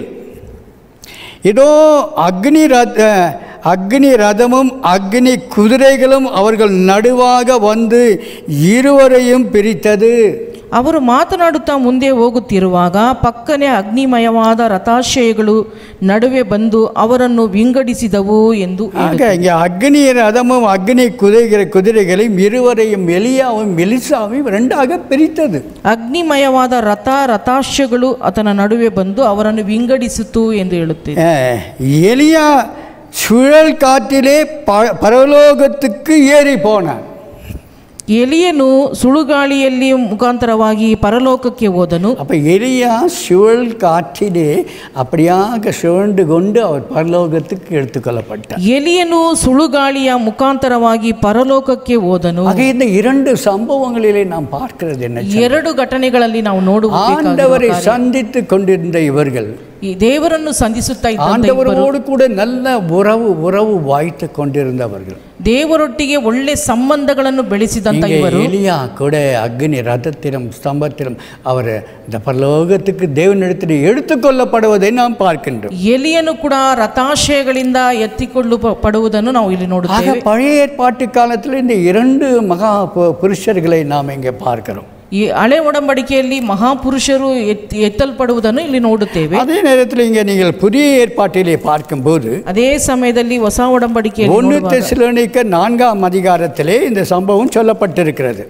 இதோ அக்னி ரத அக்னி ரதமும் அக்னி குதிரைகளும் அவர்கள் நடுவாக வந்து இருவரையும் பிரித்தது ಅವರು ಮಾತನಾಡುತ್ತಾ ಮುಂದೆ ಹೋಗುತ್ತಿರುವಾಗ ಪಕ್ಕನೆ ಅಗ್ನಿಮಯವಾದ ರಥಾಶಯಗಳು ನಡುವೆ ಬಂದು ಅವರನ್ನು ವಿಂಗಡಿಸಿದವು ಎಂದು ஆக இங்கே அக்னி ரதமும் அக்னி குதிரை குதிரைகளையும் இருவரையும் எலியாவும் எலிசாவையும் ரெண்டாக பிரித்தது ಅಗ್ನಿಮಯವಾದ ರಥ ರಥಾಶ್ಯಗಳು ಆತನ ನಡುವೆ ಬಂದು ಅವರನ್ನು ವಿಂಗಡಿಸಿತು ಎಂದು ಹೇಳುತ್ತೇವೆ அஹ், எலியா சுழல் காற்றிலே ப பரலோகத்துக்கு ஏறி போனான் ಎಲಿಯನು ಸುಳುಗಾಳಿಯಲ್ಲಿ ಮುಖಾಂತರವಾಗಿ ಪರಲೋಕಕ್ಕೆ ಹೋದನು அப்போ எலியா சுழல் காற்றிலே அப்படியாக சுழண்டு கொண்டு அவர் பரலோகத்துக்கு எடுத்துக்கொள்ளப்பட்டார் ಎಲಿಯನು ಸುಳುಗಾಳಿಯ ಮುಖಾಂತರವಾಗಿ ಪರಲೋಕಕ್ಕೆ ಹೋದನು ஆக இந்த இரண்டு சம்பவங்களிலே நாம் பார்க்கிறது என்ன ಎರಡು ಘಟನೆಗಳಲ್ಲಿ ನಾವು ನೋಡುವ ஆண்டவரை சந்தித்து கொண்டிருந்த இவர்கள் ಈ ದೇವರನ್ನು ಸಂಧಿಸುತ್ತಾ ಇದ್ದಂತ ஆண்டவரோடு கூட நல்ல உறவு உறவு வாய்த்து கொண்டிருந்தவர்கள் ದೇವರೊಟ್ಟಿಗೆ ಒಳ್ಳೆ ಸಂಬಂಧಗಳನ್ನು ಬೆಳೆಸಿದಂತ இங்கே ಇವರು எலியா கூட அக்னி ரதத்திலும் ஸ்தம்பத்திலும் அவர் இந்த பரலோகத்துக்கு தேவனிடத்தில் எடுத்துக்கொள்ளப்படுவதை நாம் பார்க்கின்றோம் ಎಲಿಯನು ಕೂಡ ರಥಾಶಯಗಳಿಂದ ಎತ್ತಿಕೊಳ್ಳು ಪಡುವುದನ್ನು ನಾವು ಇಲ್ಲಿ ஆக ನೋಡುತ್ತೇವೆ பழைய ஏற்பாட்டு காலத்தில் இந்த இரண்டு மகா பு- புருஷர்களை நாம் இங்கே பார்க்கிறோம் ಈ ಹಳೆ ಒಡಂಬಡಿಕೆಯಲ್ಲಿ ಮಹಾಪುರುಷರು ಎತ್ತಿ ಎತ್ತಲ್ಪಡುವುದನ್ನು ಇಲ್ಲಿ ನೋಡುತ್ತೇವೆ அதே நேரத்தில் இங்கே நீங்கள் புதிய ஏற்பாட்டிலே பார்க்கும்போது ಅದೇ ಸಮಯದಲ್ಲಿ ಹೊಸ ಒಡಂಬಡಿಕೆಯಲ್ಲಿ ஒன்று ನೋಡುವಾಗ தெசலோனிக்க நான்காம் அதிகாரத்திலே இந்த சம்பவம் சொல்லப்பட்டிருக்கிறது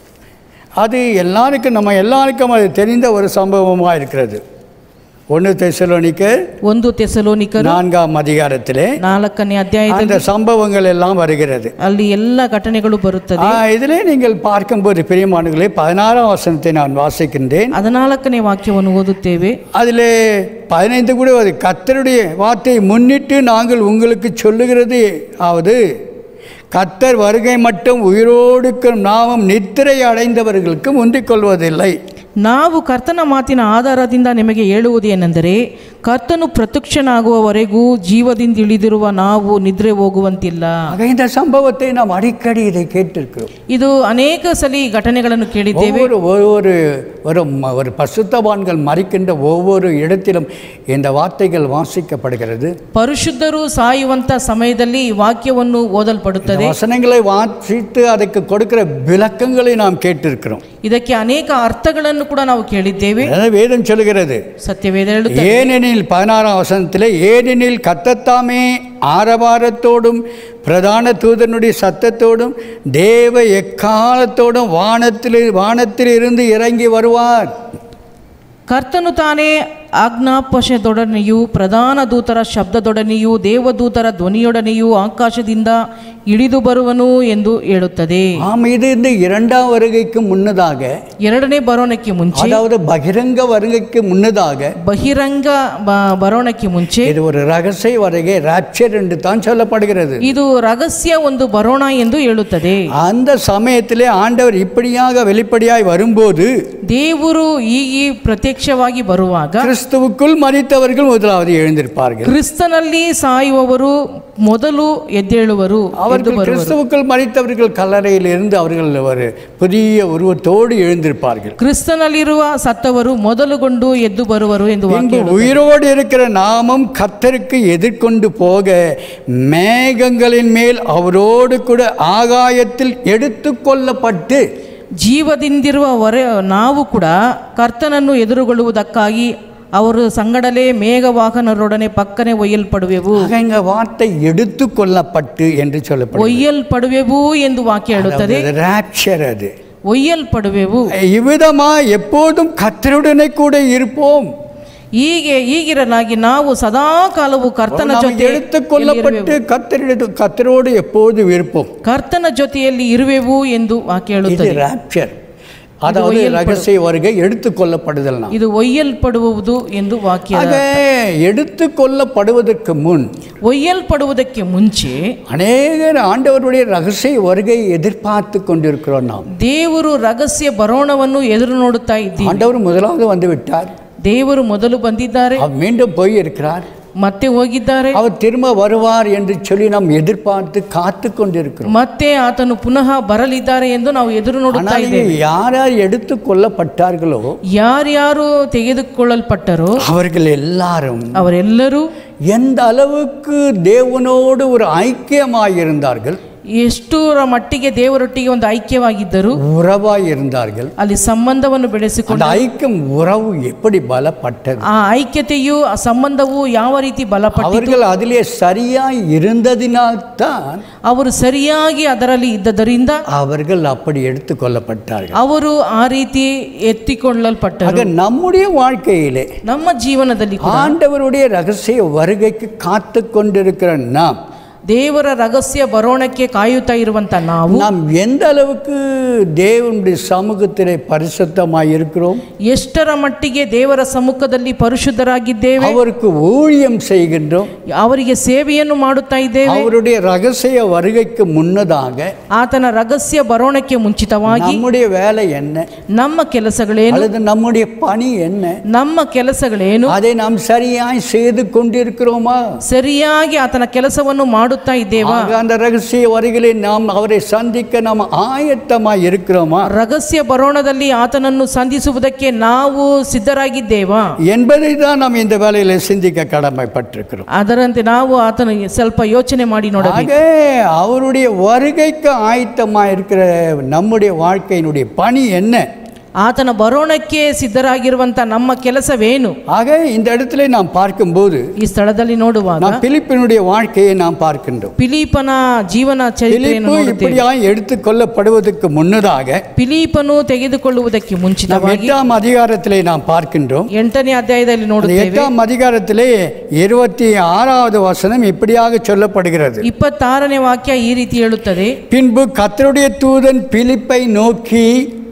அது எல்லாருக்கும் நம்ம எல்லாருக்கும் அது தெரிந்த ஒரு சம்பவமாக இருக்கிறது ஒன்று தெசலோனிக்க ಒಂದು ತೆಸಲೋನಿಕರು நான்காம் அதிகாரத்திலே ನಾಲ್ಕನೇ ಅಧ್ಯಾಯದಲ್ಲಿ அந்த சம்பவங்கள் எல்லாம் வருகிறது ಅಲ್ಲಿ ಎಲ್ಲ ಘಟನೆಗಳು ಬರುತ್ತದೆ ஆ, இதிலே நீங்கள் பார்க்கும்போது பிரியமானங்களே பதினாறாம் வசனத்தை நான் வாசிக்கின்றேன் ಹದಿನಾಲ್ಕನೇ ವಾಕ್ಯವನ್ನು ಓದುತ್ತೇವೆ அதிலே பதினைந்து கூட அது கர்த்தருடைய வார்த்தையை முன்னிட்டு நாங்கள் உங்களுக்கு சொல்லுகிறது ஆவது கர்த்தர் வருகை மட்டும் உயிரோடுக்கும் நாமும் நித்திரை அடைந்தவர்களுக்கு முந்திக் கொள்வதில்லை ನಾವು ಕರ್ತನ ಮಾತಿನ ಆಧಾರದಿಂದ ನಿಮಗೆ ಹೇಳುವುದೇನೆಂದರೆ ಕರ್ತನು ಪ್ರತ್ಯಕ್ಷನಾಗುವವರೆಗೂ ಜೀವದಿಂದ ಇಳಿದಿರುವ ನಾವು ನಿದ್ರೆ ಹೋಗುವಂತಿಲ್ಲ ஆக இந்த சம்பவத்தை நாம் அடிக்கடி இதை கேட்டிருக்கிறோம் ಇದು ಅನೇಕ ಸಲ ಈ ಘಟನೆಗಳನ್ನು ಕೇಳಿದ್ದೇವೆ ஒவ்வொரு ஒவ்வொரு ஒரு ம- ஒரு பசுத்தவான்கள் மறிக்கின்ற ஒவ்வொரு இடத்திலும் இந்த வார்த்தைகள் வாசிக்கப்படுகிறது ಪರಿಶುದ್ಧರು ಸಾಯುವಂತ ಸಮಯದಲ್ಲಿ ಈ ವಾಕ್ಯವನ್ನು ಓದಲ್ಪಡುತ್ತದೆ வசனங்களை வாசித்து அதுக்கு கொடுக்கிற விளக்கங்களை நாம் கேட்டிருக்கிறோம் ಇದಕ್ಕೆ ಅನೇಕ ಅರ್ಥಗಳನ್ನು ಕೂಡ ನಾವು ಕೇಳಿದ್ದೇವೆ அதாவது வேதம் சொல்லுகிறது ಸತ್ಯವೇದ ಹೇಳುತ್ತದೆ ஏனெனில் பதினாறாம் வசனத்தில் ஏனெனில் கத்தத்தாமே ஆரவாரத்தோடும் பிரதான தூதனுடைய சத்தத்தோடும் தேவ எக்காலத்தோடும் வானத்தில் வானத்தில் இருந்து இறங்கி வருவார் ಕರ್ತನು ತಾನೇ ಆಜ್ಞಾಪಶದೊಡನೆಯೂ ಪ್ರಧಾನ ದೂತರ ಶಬ್ದದೊಡನೆಯೂ ದೇವದೂತರ ಧ್ವನಿಯೊಡನೆಯೂ ಆಕಾಶದಿಂದ ಇಳಿದು ಬರುವನು ಎಂದು ಹೇಳುತ್ತದೆ ஆம் இது இந்த இரண்டாம் வருகைக்கு முன்னதாக ಎರಡನೇ ಬರೋಣಕ್ಕೆ ಮುಂಚೆ அதாவது பகிரங்க வருகைக்கு முன்னதாக ಬಹಿರಂಗ ಬ- ಬರೋಣಕ್ಕೆ ಮುಂಚೆ இது ஒரு ரகசிய வருகை ராப்சர் என்று தான் சொல்லப்படுகிறது ಇದು ರಹಸ್ಯ ಒಂದು ಬರೋಣ ಎಂದು ಹೇಳುತ್ತದೆ அந்த சமயத்திலே ஆண்டவர் இப்படியாக வெளிப்படையாய் வரும்போது ದೇವರು ಹೀಗೆ ಪ್ರತ್ಯಕ್ಷವಾಗಿ ಬರುವಾಗ கிறிஸ்துவுக்குள் மறித்தவர்கள் முதலாவது எழுந்திருப்பார்கள் ಕ್ರಿಸ್ತನಲ್ಲಿ ಸಾಯುವವರು ಮೊದಲು ಎದ್ದೇಳುವರು ಎದ್ದು அவர்கள் ಬರುವರು கிறிஸ்துவுக்குள் மறித்தவர்கள் கல்லறையில் இருந்து அவர்கள் ஒரு புதிய உருவத்தோடு எழுந்திருப்பார்கள் ಕ್ರಿಸ್ತನಲ್ಲಿರುವ ಸತ್ತವರು ಮೊದಲುಗೊಂಡು ಎದ್ದು ಬರುವರು ಎಂದು பின்பு ವಾಕ್ಯ உயிரோடு இருக்கிற நாமும் கர்த்தருக்கு எதிர்கொண்டு போக மேகங்களின் மேல் அவரோடு கூட ஆகாயத்தில் எடுத்துக்கொள்ளப்பட்டு ಜೀವದಿಂದಿರುವ ಹೊರೆ ನಾವು ಕೂಡ ಕರ್ತನನ್ನು ಎದುರುಗೊಳ್ಳುವುದಕ್ಕಾಗಿ ಅವರು ಸಂಗಡಲೇ ಮೇಘವಾಹನರೊಡನೆ ಪಕ್ಕನೆ ಒಯ್ಯಲ್ಪಡುವೆವು ஆக இங்க வார்த்தை எடுத்துக்கொள்ளப்பட்டு என்று சொல்லப்படுது ಒಯ್ಯಲ್ಪಡುವೆವು ಎಂದು ವಾಕ್ಯ ಹೇಳುತ್ತದೆ ராப்சர் அது ಒಯ್ಯಲ್ಪಡುವೆವು இவ்விதமா எப்போதும் கர்த்தருடனே கூட இருப்போம் ಹೀಗೆ ಹೀಗಿರಲಾಗಿ ನಾವು ಸದಾ ಕಾಲವು ಕರ್ತನ நாம் ಜೊತೆ எடுத்துக்கொள்ளப்பட்டு கர்த்தரிட கர்த்தரோடு எப்போதும் இருப்போம் ಕರ್ತನ ಜೊತೆಯಲ್ಲಿ ಇರುವೆವು ಎಂದು ವಾಕ್ಯ இது ಹೇಳುತ್ತದೆ ராப்சர் அதாவது ரகசிய வருகை எடுத்துக்கொள்ளப்படுதல் நாம் ಇದು ಒಯ್ಯಲ್ಪಡುವುದು ಎಂದು ವಾಕ್ಯ ஆக எடுத்துக்கொள்ளப்படுவதற்கு முன் ಒಯ್ಯಲ್ಪಡುವುದಕ್ಕೆ ಮುಂಚೆ அநேகர் ஆண்டவருடைய ரகசிய வருகையை எதிர்பார்த்து கொண்டிருக்கிறோம் நாம் ದೇವರು ರಹಸ್ಯ ಬರೋಣವನ್ನು ಎದುರು ನೋಡುತ್ತಾ ಇದ್ದೀವಿ ஆண்டவர் முதலாவது வந்து விட்டார் ದೇವರು ಮೊದಲು ಬಂದಿದ್ದಾರೆ அவர் மீண்டும் போய் இருக்கிறார் ಮತ್ತೆ ಹೋಗಿದ್ದಾರೆ அவர் திரும்ப வருவார் என்று சொல்லி நாம் எதிர்பார்த்து காத்து கொண்டிருக்கிறோம் ಮತ್ತೆ ಆತನು ಪುನಃ ಬರಲಿದ್ದಾರೆ ಎಂದು ನಾವು ಎದುರು ನೋಡುತ್ತಾ ஆனால் ಇದ್ದೇವೆ யார் யார் எடுத்துக்கொள்ளப்பட்டார்களோ ಯಾರ್ಯಾರು ತೆಗೆದುಕೊಳ್ಳಲ್ಪಟ್ಟರೋ அவர்கள் எல்லாரும் ಅವರೆಲ್ಲರೂ எந்த அளவுக்கு தேவனோடு ஒரு ஐக்கியமாயிருந்தார்கள் ಎಷ್ಟರ ಮಟ್ಟಿಗೆ ದೇವರೊಟ್ಟಿಗೆ ಒಂದು ಐಕ್ಯವಾಗಿದ್ದರು உறவாய் இருந்தார்கள் ಅಲ್ಲಿ ಸಂಬಂಧವನ್ನು ಬೆಳೆಸಿಕೊಂಡು அந்த ஐக்கியம் உறவு எப்படி பலப்பட்டது ಆ ಐಕ್ಯತೆಯು ಆ ಸಂಬಂಧವು ಯಾವ ರೀತಿ ಬಲಪಟ್ಟಿತು அவர்கள் அதிலே சரியாய் இருந்ததினால்தான் ಅವರು ಸರಿಯಾಗಿ ಅದರಲ್ಲಿ ಇದ್ದದರಿಂದ அவர்கள் அப்படி எடுத்துக்கொள்ளப்பட்டார்கள் ಅವರು ಆ ರೀತಿ ಎತ್ತಿಕೊಳ್ಳಲ್ಪಟ್ಟರು ஆக நம்முடைய வாழ்க்கையிலே ನಮ್ಮ ಜೀವನದಲ್ಲಿ ಕೂಡ ஆண்டவருடைய ரகசிய வருகைக்கு காத்து கொண்டிருக்கிற நாம் ದೇವರ ರಹಸ್ಯ ಬರೋಣಕ್ಕೆ ಕಾಯುತ್ತಾ ಇರುವಂತ ನಾವು நாம் எந்த அளவுக்கு தேவனுடைய சமூகத்திலே பரிசுத்தமாய் இருக்கிறோம் ಎಷ್ಟರ ಮಟ್ಟಿಗೆ ದೇವರ ಸಮ್ಮುಖದಲ್ಲಿ ಪರಿಶುದ್ಧರಾಗಿದ್ದೇವೆ அவருக்கு ஊழியம் செய்கின்றோம் ಅವರಿಗೆ ಸೇವೆಯನ್ನು ಮಾಡುತ್ತಾ ಇದ್ದೇವೆ அவருடைய ரகசிய வருகைக்கு முன்னதாக ಆತನ ರಹಸ್ಯ ಬರೋಣಕ್ಕೆ ಮುಂಚಿತವಾಗಿ நம்முடைய வேலை என்ன ನಮ್ಮ ಕೆಲಸಗಳೇನು அல்லது நம்முடைய பணி என்ன ನಮ್ಮ ಕೆಲಸಗಳೇನು அதை நாம் சரியாய் செய்து கொண்டிருக்கிறோமா ಸರಿಯಾಗಿ ಆತನ ಕೆಲಸವನ್ನು ಮಾಡುತ್ತಾ ಇದ್ದೇವಾ ஆக அந்த ரகசிய வருகையிலே நாம் அவரை சந்திக்க நாம் ஆயத்தமாய் இருக்கிறோமா ರಹಸ್ಯ ಬರೋಣದಲ್ಲಿ ಆತನನ್ನು ಸಂಧಿಸುವುದಕ್ಕೆ ನಾವು ಸಿದ್ಧರಾಗಿದ್ದೇವಾ என்பதை தான் நாம் இந்த வேலையில சிந்திக்க கடமைப்பட்டிருக்கிறோம் ಅದರಂತೆ ನಾವು ಆತನ ಸ್ವಲ್ಪ ಯೋಚನೆ ಮಾಡಿ ನೋಡಬೇಕು ஆக அவருடைய வருகைக்கு ஆயத்தமாக இருக்கிற நம்முடைய வாழ்க்கையினுடைய பணி என்ன ಆತನ ಬರೋಣಕ್ಕೆ ಸಿದ್ಧರಾಗಿರುವಂತ ನಮ್ಮ ಕೆಲಸವೇನು ஆக இந்த இடத்துல நாம் பார்க்கும்போது ಈ ಸ್ಥಳದಲ್ಲಿ ನೋಡುವಾಗ நாம் பிலிப்பினுடைய வாழ்க்கையை நாம் பார்க்கின்றோம் ಪಿಲೀಪನ ಜೀವನ ಚರಿತ್ರೆಯನ್ನು பிலிப்பு ನೋಡುತ್ತೇವೆ இப்படியாய் எடுத்துக்கொள்ளப்படுவதற்கு முன்னதாக ಪಿಲೀಪನು ತೆಗೆದುಕೊಳ್ಳುವುದಕ್ಕೆ நாம் ಮುಂಚಿತವಾಗಿ எட்டாம் அதிகாரத்திலே நாம் பார்க்கின்றோம் ಎಂಟನೇ ಅಧ್ಯಾಯದಲ್ಲಿ அந்த ನೋಡುತ್ತೇವೆ எட்டாம் அதிகாரத்திலே இருபத்தி ஆறாவது வசனம் இப்படியாக சொல்லப்படுகிறது ಇಪ್ಪತ್ತಾರನೇ ವಾಕ್ಯ ಈ ರೀತಿ ಹೇಳುತ್ತದೆ பின்பு கர்த்தருடைய தூதன் பிலிப்பை நோக்கி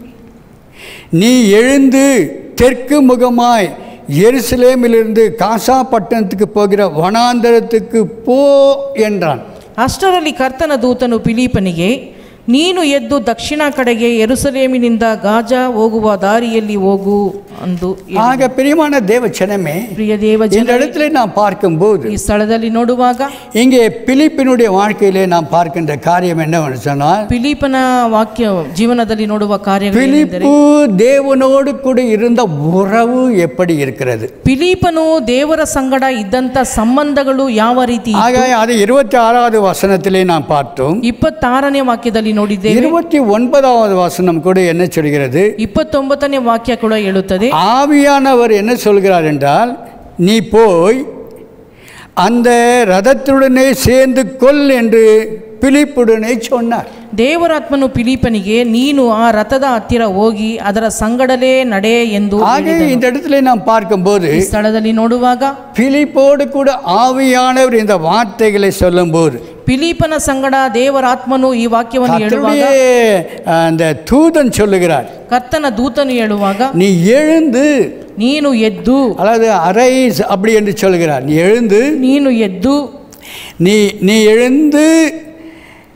நீ எழுந்து தெற்கு முகமாய் எருசலேமிலிருந்து காசா பட்டணத்துக்கு போகிற வனாந்தரத்துக்கு போ என்றான் ಅಷ್ಟರಲ್ಲಿ ಕರ್ತನ ದೂತನು ಪಿಲೀಪನಿಗೆ ನೀನು ಎದ್ದು ದಕ್ಷಿಣ ಕಡೆಗೆ ಎರುಸಲೇಮಿನಿಂದ ಗಾಜಾ ಹೋಗುವ ದಾರಿಯಲ್ಲಿ ಹೋಗು ಅಂದು ಹೇಳಿದನು. ஆக பிரியமான தேவச்சனமே ಪ್ರಿಯ ದೇವ இந்த ಜನ இடத்துல நாம் பார்க்கும்போது ಈ ಸ್ಥಳದಲ್ಲಿ ನೋಡುವಾಗ இங்கே பிலிப்பினுடைய வாழ்க்கையிலே நாம் பார்க்கின்ற காரியம் என்னவென்று சொன்னால் ಪಿಲೀಪನ ವಾಕ್ಯ ಜೀವನದಲ್ಲಿ ನೋಡುವ ಕಾರ್ಯಗಳು ಏನೆಂದರೆ, பிலிப்பு தேவனோடு கூட இருந்த உறவு எப்படி இருக்கிறது ಪಿಲೀಪನು ದೇವರ ಸಂಗಡ ಇದ್ದಂತ ಸಂಬಂಧಗಳು ಯಾವ ರೀತಿ ஆக அது இருபத்தி ஆறாவது வசனத்திலே நாம் பார்த்தோம் ಇಪ್ಪತ್ತಾರನೇ ವಾಕ್ಯದಲ್ಲಿ ನೋಡಿದ್ದೇವೆ இருபத்தி ஒன்பதாவது வசனம் கூட என்ன சொல்கிறது ಇಪ್ಪತ್ತೊಂಬತ್ತನೇ ವಾಕ್ಯ ಕೂಡ ಹೇಳುತ್ತದೆ ஆவியானவர் என்ன சொல்கிறார் என்றால் நீ போய் அந்த ரதத்துடனே சேர்ந்து கொள் என்று பிலிப்புடனே சொன்னார் ದೇವರಾತ್ಮನು ಪಿಲೀಪನಿಗೆ ನೀನು ಆ ರಥದ ಹತ್ತಿರ ಹೋಗಿ ಅದರ ಸಂಗಡಲೇ ನಡೆ ಎಂದು ஆக ಹೇಳಿದನು. இந்த இடத்துல நாம் பார்க்கும்போது ಈ ಸ್ಥಳದಲ್ಲಿ ನೋಡುವಾಗ பிலிப்போடு கூட ஆவியானவர் இந்த வார்த்தைகளை சொல்லும்போது ಪಿಲೀಪನ ಸಂಗಡ ದೇವರಾತ್ಮನು ಈ ವಾಕ್ಯವನ್ನು ಹೇಳುವಾಗ கர்த்தருடைய அந்த தூதன் சொல்லுகிறார் ಕರ್ತನ ದೂತನು ಹೇಳುವಾಗ நீ எழுந்து ನೀನು ಎದ್ದು அல்லது அரைஸ் அப்படி என்று சொல்கிறார் நீ எழுந்து ನೀನು ಎದ್ದು நீ நீ எழுந்து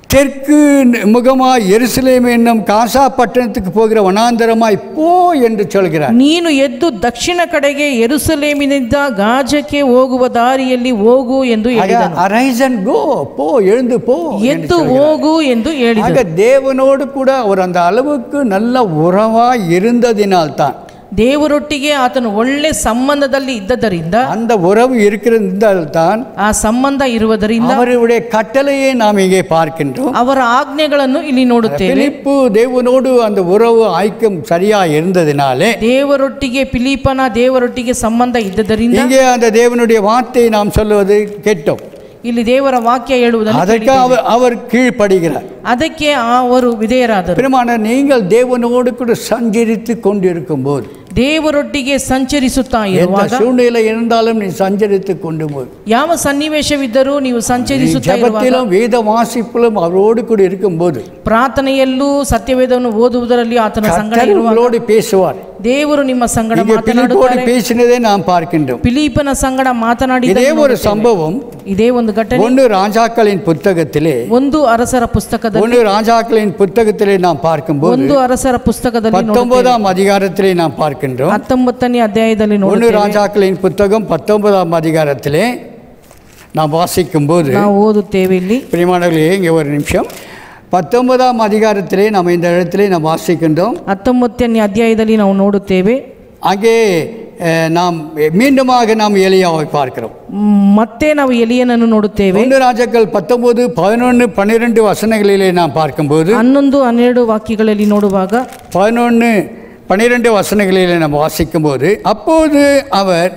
தெற்கு முகமாய் எருசலேம் என்னும் காசா பட்டணத்துக்கு போகிற வனாந்தரமாய் போ என்று சொல்கிறார் ನೀನು ಎದ್ದು ದಕ್ಷಿಣ ಕಡೆಗೆ ಎರುಸಲೇಮಿನಿಂದ ಗಾಜಕ್ಕೆ ಹೋಗುವ ದಾರಿಯಲ್ಲಿ ಹೋಗು ಎಂದು ಹೇಳಿದನು அரைஸ் அண்ட் கோ போ எழுந்து போ என்று ಎದ್ದು ಹೋಗು ಎಂದು ಹೇಳಿದನು ஆக தேவனோடு கூட அவர் அந்த அளவுக்கு நல்ல உறவாய் இருந்ததினால்தான் ದೇವರೊಟ್ಟಿಗೆ ಆತನು ಒಳ್ಳೆ ಸಂಬಂಧದಲ್ಲಿ ಇದ್ದದರಿಂದ அந்த உறவு இருக்கிறதால்தான் ಆ ಸಂಬಂಧ ಇರುವುದರಿಂದ அவருடைய கட்டளையை நாம் இங்கே பார்க்கின்றோம் ಅವರ ಆಜ್ಞೆಗಳನ್ನು ಇಲ್ಲಿ ನೋಡುತ್ತೇವೆ பிலிப்பு தேவனோடு அந்த உறவு ஐக்கியம் சரியா இருந்ததினாலே ದೇವರೊಟ್ಟಿಗೆ ಪಿಲೀಪನ ದೇವರೊಟ್ಟಿಗೆ ಸಂಬಂಧ ಇದ್ದದರಿಂದ இங்கே அந்த தேவனுடைய வார்த்தையை நாம் சொல்லுவது கேட்டோம் ಇಲ್ಲಿ ದೇವರ ವಾಕ್ಯ ಹೇಳುವುದನ್ನು அதற்கு அவர் அவர் கீழ்ப்படுகிறார் ಅದಕ್ಕೆ ಅವರು ವಿಧೇಯರಾದರು பெருமான நீங்கள் தேவனோடு கூட சஞ்சரித்து கொண்டிருக்கும் போது ದೇವರೊಟ್ಟಿಗೆ ಸಂಚರಿಸುತ್ತಾ எந்த ಇರುವಾಗ சூழ்நிலை இருந்தாலும் நீ சஞ்சரித்து கொண்டு போது ಯಾವ ಸನ್ನಿವೇಶವಿದ್ದರೂ ನೀವು ಸಂಚರಿಸುತ್ತಾ ಇರುವಾಗ ஜபத்திலும் வேத வாசிப்பிலும் அவரோடு கூட இருக்கும்போது ಪ್ರಾರ್ಥನೆಯಲ್ಲೂ ಸತ್ಯವೇದವನ್ನು ಓದುವುದರಲ್ಲಿ ಆತನ ಸಂಗಡ கர்த்தர் ಇರುವಾಗ உங்களோடு பேசுவார் ದೇವರು ನಿಮ್ಮ ಸಂಗಡ இங்கே பிலிப்போடு ಮಾತನಾಡುತ್ತಾರೆ பேசினதை நாம் பார்க்கின்றோம் ಫಿಲಿಪನ ಸಂಗಡ ಮಾತನಾಡಿದ இதே ஒரு சம்பவம் ಇದೇ ಒಂದು ಘಟನೆ ஒன்று ராஜாக்களின் புத்தகத்திலே ಒಂದು ಅರಸರ ಪುಸ್ತಕದಲ್ಲಿ ஒன்று ராஜாக்களின் புத்தகத்திலே நாம் பார்க்கும்போது ಒಂದು ಅರಸರ ಪುಸ್ತಕದಲ್ಲಿ ನೋಡುತ್ತೇವೆ. பத்தொன்பதாம் அதிகாரத்திலே நாம் பார்க்கின்றோம் ಹತ್ತೊಂಬತ್ತನೇ ಅಧ್ಯಾಯದಲ್ಲಿ ஒன்று ನೋಡುತ್ತೇವೆ ராஜாக்களின் புத்தகம் பத்தொன்பதாம் அதிகாரத்திலே நாம் வாசிக்கும்போது ನಾವು ಓದುತ್ತೇವೆ ಇಲ್ಲಿ பிரியமானவர்களே இங்கே ஒரு நிமிஷம் பத்தொன்பதாம் அதிகாரத்திலே நாம் இந்த இடத்திலே நாம் வாசிக்கின்றோம் ಹತ್ತೊಂಬತ್ತನೇ ಅಧ್ಯಾಯದಲ್ಲಿ ನಾವು ನೋಡುತ್ತೇವೆ அங்கே அஹ், நாம் மீண்டுமாக நாம் எலியாவை பார்க்கிறோம் ಮ್, ಮತ್ತೆ ನಾವು ಎಲಿಯನನ್ನು ನೋಡುತ್ತೇವೆ ஒன்று ராஜாக்கள் பத்தொன்பது பதினொன்று பன்னிரெண்டு வசனங்களிலே நாம் பார்க்கும்போது ಹನ್ನೊಂದು ಹನ್ನೆರಡು ವಾಕ್ಯಗಳಲ್ಲಿ ನೋಡುವಾಗ பதினொன்று பன்னிரெண்டு வசனங்களிலே நாம் வாசிக்கும்போது அப்போது அவர்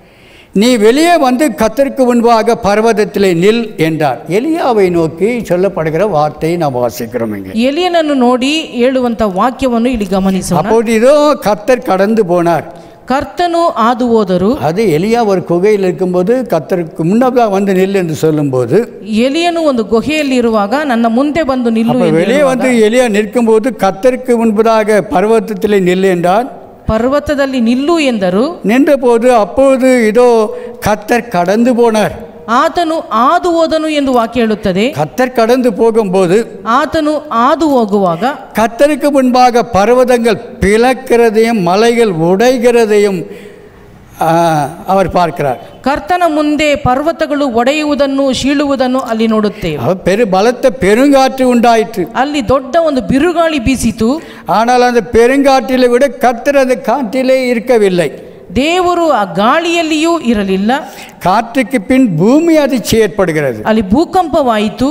நீ வெளியே வந்து கத்தருக்கு முன்பாக பர்வதத்திலே நில் என்றார் எலியாவை நோக்கி சொல்லப்படுகிற வார்த்தையை நாம் வாசிக்கிறோம் இங்கே ಎಲಿಯನನ್ನು ನೋಡಿ ಹೇಳುವಂತ ವಾಕ್ಯವನ್ನು ಇಲ್ಲಿ ಗಮನಿಸೋಣ அப்போது இதோ கத்தர் கடந்து போனார் ಕರ್ತನು ಹಾದು ಹೋದರು அது எலியா ஒரு குகையில் இருக்கும்போது கத்தருக்கு முன்னதாக வந்து நில் என்று சொல்லும்போது ಎಲಿಯನು ಒಂದು ಗುಹೆಯಲ್ಲಿರುವಾಗ ನನ್ನ ಮುಂದೆ ಬಂದು ನಿಲ್ಲು அப்ப ಎಂದು வெளியே வந்து எலியா நிற்கும்போது கத்தருக்கு முன்பதாக பர்வதத்திலே நில் என்றார் ಪರ್ವತದಲ್ಲಿ ನಿಲ್ಲು ಎಂದರು நின்றபோது அப்போது இதோ கத்தர் கடந்து போனார் ಆತನು ಹಾದು ಹೋದನು ಎಂದು ವಾಕ್ಯ ಹೇಳುತ್ತದೆ கத்தர் கடந்து போகும்போது ಆತನು ಹಾದು ಹೋಗುವಾಗ கத்தருக்கு முன்பாக பர்வதங்கள் பிளக்கிறதையும் மலைகள் உடைகிறதையும் ஆ, அவர் பார்க்கிறார் ಕರ್ತನ ಮುಂದೆ ಪರ್ವತಗಳು ಒಡೆಯುವುದನ್ನು ಶೀಳುವುದನ್ನು ಅಲ್ಲಿ ನೋಡುತ್ತೇವೆ அவர் பெரு பலத்த பெருங்காற்று உண்டாயிற்று ಅಲ್ಲಿ ದೊಡ್ಡ ಒಂದು ಬಿರುಗಾಳಿ ಬೀಸಿತು ஆனால் அந்த பெருங்காற்றிலே விட கத்தர் அந்த காற்றிலே இருக்கவில்லை ದೇವರು ಆ ಗಾಳಿಯಲ್ಲಿಯೂ ಇರಲಿಲ್ಲ காற்றுக்கு பின் பூமி அதிர்ச்சி ஏற்படுகிறது ಅಲ್ಲಿ ಭೂಕಂಪವಾಯಿತು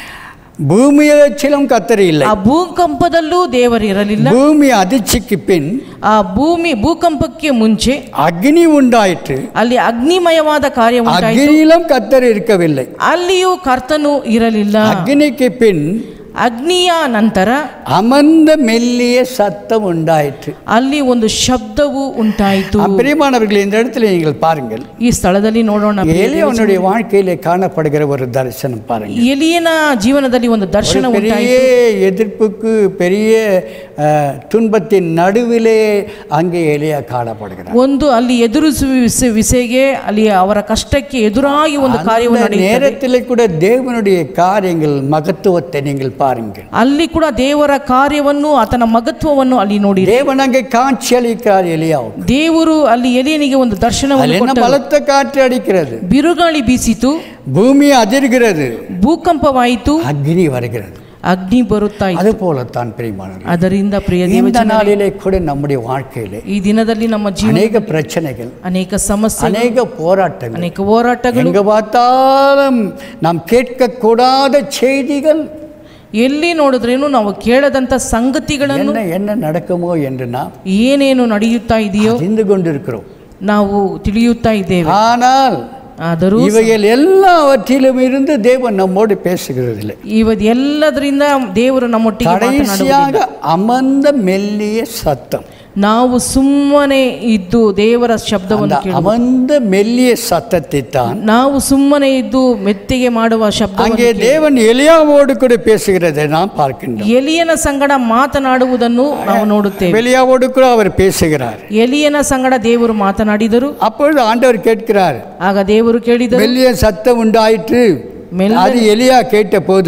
பூமி அதிர்ச்சியிலும் கத்தர் இல்லை ಆ ಭೂಕಂಪದಲ್ಲೂ ದೇವರಿರಲಿಲ್ಲ பூமி அதிர்ச்சிக்கு பின் ಆ ಭೂಮಿ ಭೂಕಂಪಕ್ಕೆ ಮುಂಚೆ அக்னி உண்டாயிற்று ಅಲ್ಲಿ ಅಗ್ನಿಮಯವಾದ ಕಾರ್ಯ ಉಂಟಾಯಿತು அக்னியிலும் கத்தர் இருக்கவில்லை ಅಲ್ಲಿಯೂ ಕರ್ತನು ಇರಲಿಲ್ಲ அக்னிக்கு பின் ಅಗ್ನಿಯ ನಂತರ அமர்ந்த மெல்லிய சத்தம் உண்டாயிற்று ಅಲ್ಲಿ ಒಂದು ಶಬ್ದವು ಉಂಟಾಯಿತು பிரியமானவர்களே இந்த இடத்துல நீங்கள் பாருங்கள் ಈ ಸ್ಥಳದಲ್ಲಿ ನೋಡೋಣ எலியவனுடைய வாழ்க்கையிலே காணப்படுகிற ஒரு தரிசனம் பாருங்கள் ಎಲಿಯನ ಜೀವನದಲ್ಲಿ ಒಂದು ದರ್ಶನ ஒரு பெரிய ಉಂಟಾಯಿತು எதிர்ப்புக்கு பெரிய அஹ், துன்பத்தின் நடுவிலே அங்கே எலியா காணப்படுகிறார் ಒಂದು ಅಲ್ಲಿ ಎದುರಿಸುವ ವಿಸೆಗೆ ಅಲ್ಲಿ ಅವರ ಕಷ್ಟಕ್ಕೆ ಎದುರಾಗಿ ಒಂದು ಕಾರ್ಯವು அந்த ನಡೆಯುತ್ತದೆ நேரத்திலே கூட தேவனுடைய காரியங்கள் மகத்துவத்தை நீங்கள் பாருங்கள் ಅಲ್ಲಿ ಕೂಡ ದೇವರ ಕಾರ್ಯವನ್ನು ಆತನ ಮಗತ್ವವನ್ನು ಅಲ್ಲಿ ನೋಡಿ தேவன் அங்கே காட்சி அளிக்கிறார் எலியாவுக்கு ದೇವರು ಅಲ್ಲಿ ಎಲಿಯನಿಗೆ ಒಂದು அதில் ದರ್ಶನವನ್ನು என்ன ಕೊಟ್ಟರು பலத்த காற்று அடிக்கிறது ಬಿರುಗಾಳಿ ಬೀಸಿತು பூமி அதிர்கிறது ಭೂಕಂಪವಾಯಿತು அக்னி வருகிறது ಅಗ್ನಿ ಬರುತ್ತಾ ಇತ್ತು அது போலத்தான் பிரியமானவர்களே ಅದರಿಂದ ಪ್ರಿಯ இந்த ದೇವಜನ நாளிலே கூட நம்முடைய வாழ்க்கையிலே ಈ ದಿನದಲ್ಲಿ ನಮ್ಮ ಜೀವನ அநேக பிரச்சனைகள் ಅನೇಕ ಸಮಸ್ಯೆ அநேக போராட்டங்கள் ಅನೇಕ ಹೋರಾಟಗಳು எங்க பார்த்தாலும் நாம் கேட்கக்கூடாத செய்திகள் ಎಲ್ಲಿ ನೋಡಿದ್ರೇನು ನಾವು ಕೇಳದಂತ ಸಂಗತಿಗಳನ್ನು என்ன என்ன நடக்குமோ என்று நாம் ಏನೇನು ನಡೆಯುತ್ತಾ ಇದೆಯೋ அறிந்து கொண்டிருக்கிறோம் ನಾವು ತಿಳಿಯುತ್ತಾ ಇದ್ದೇವೆ ஆனால் ಆದರೂ இவைகள் எல்லாவற்றிலும் இருந்து தேவன் நம்மோடு பேசுகிறதில்லை ಇವತ್ತು ಎಲ್ಲದರಿಂದ ದೇವರು ನಮ್ಮೊಟ್ಟಿಗೆ ಮಾತನಾಡುವುದಿಲ್ಲ கடைசியாக அமர்ந்த மெல்லிய சத்தம் ನಾವು ಸುಮ್ಮನೆ ಇದ್ದು ದೇವರ ಶಬ್ದವನ್ನು அந்த ಕೇಳುವ அமர்ந்த மெல்லிய சத்தத்தை தான் ನಾವು ಸುಮ್ಮನೆ ಇದ್ದು ಮೆತ್ತಿಗೆ ಮಾಡುವ ಶಬ್ದವನ್ನು அங்கே தேவன் எலியாவோடு கூட பேசுகிறதை நாம் பார்க்கின்றோம் ಎಲಿಯನ ಸಂಗಡ ಮಾತನಾಡುವುದನ್ನು ನಾವು ನೋಡುತ್ತೇವೆ எலியாவோடு கூட அவர் பேசுகிறார் ಎಲಿಯನ ಸಂಗಡ ದೇವರು ಮಾತನಾಡಿದರು அப்பொழுது ஆண்டவர் கேட்கிறார் ಆಗ ದೇವರು ಕೇಳಿದರು மெல்லிய சத்தம் உண்டாயிற்று மெல்ல- அது எலியா கேட்டபோது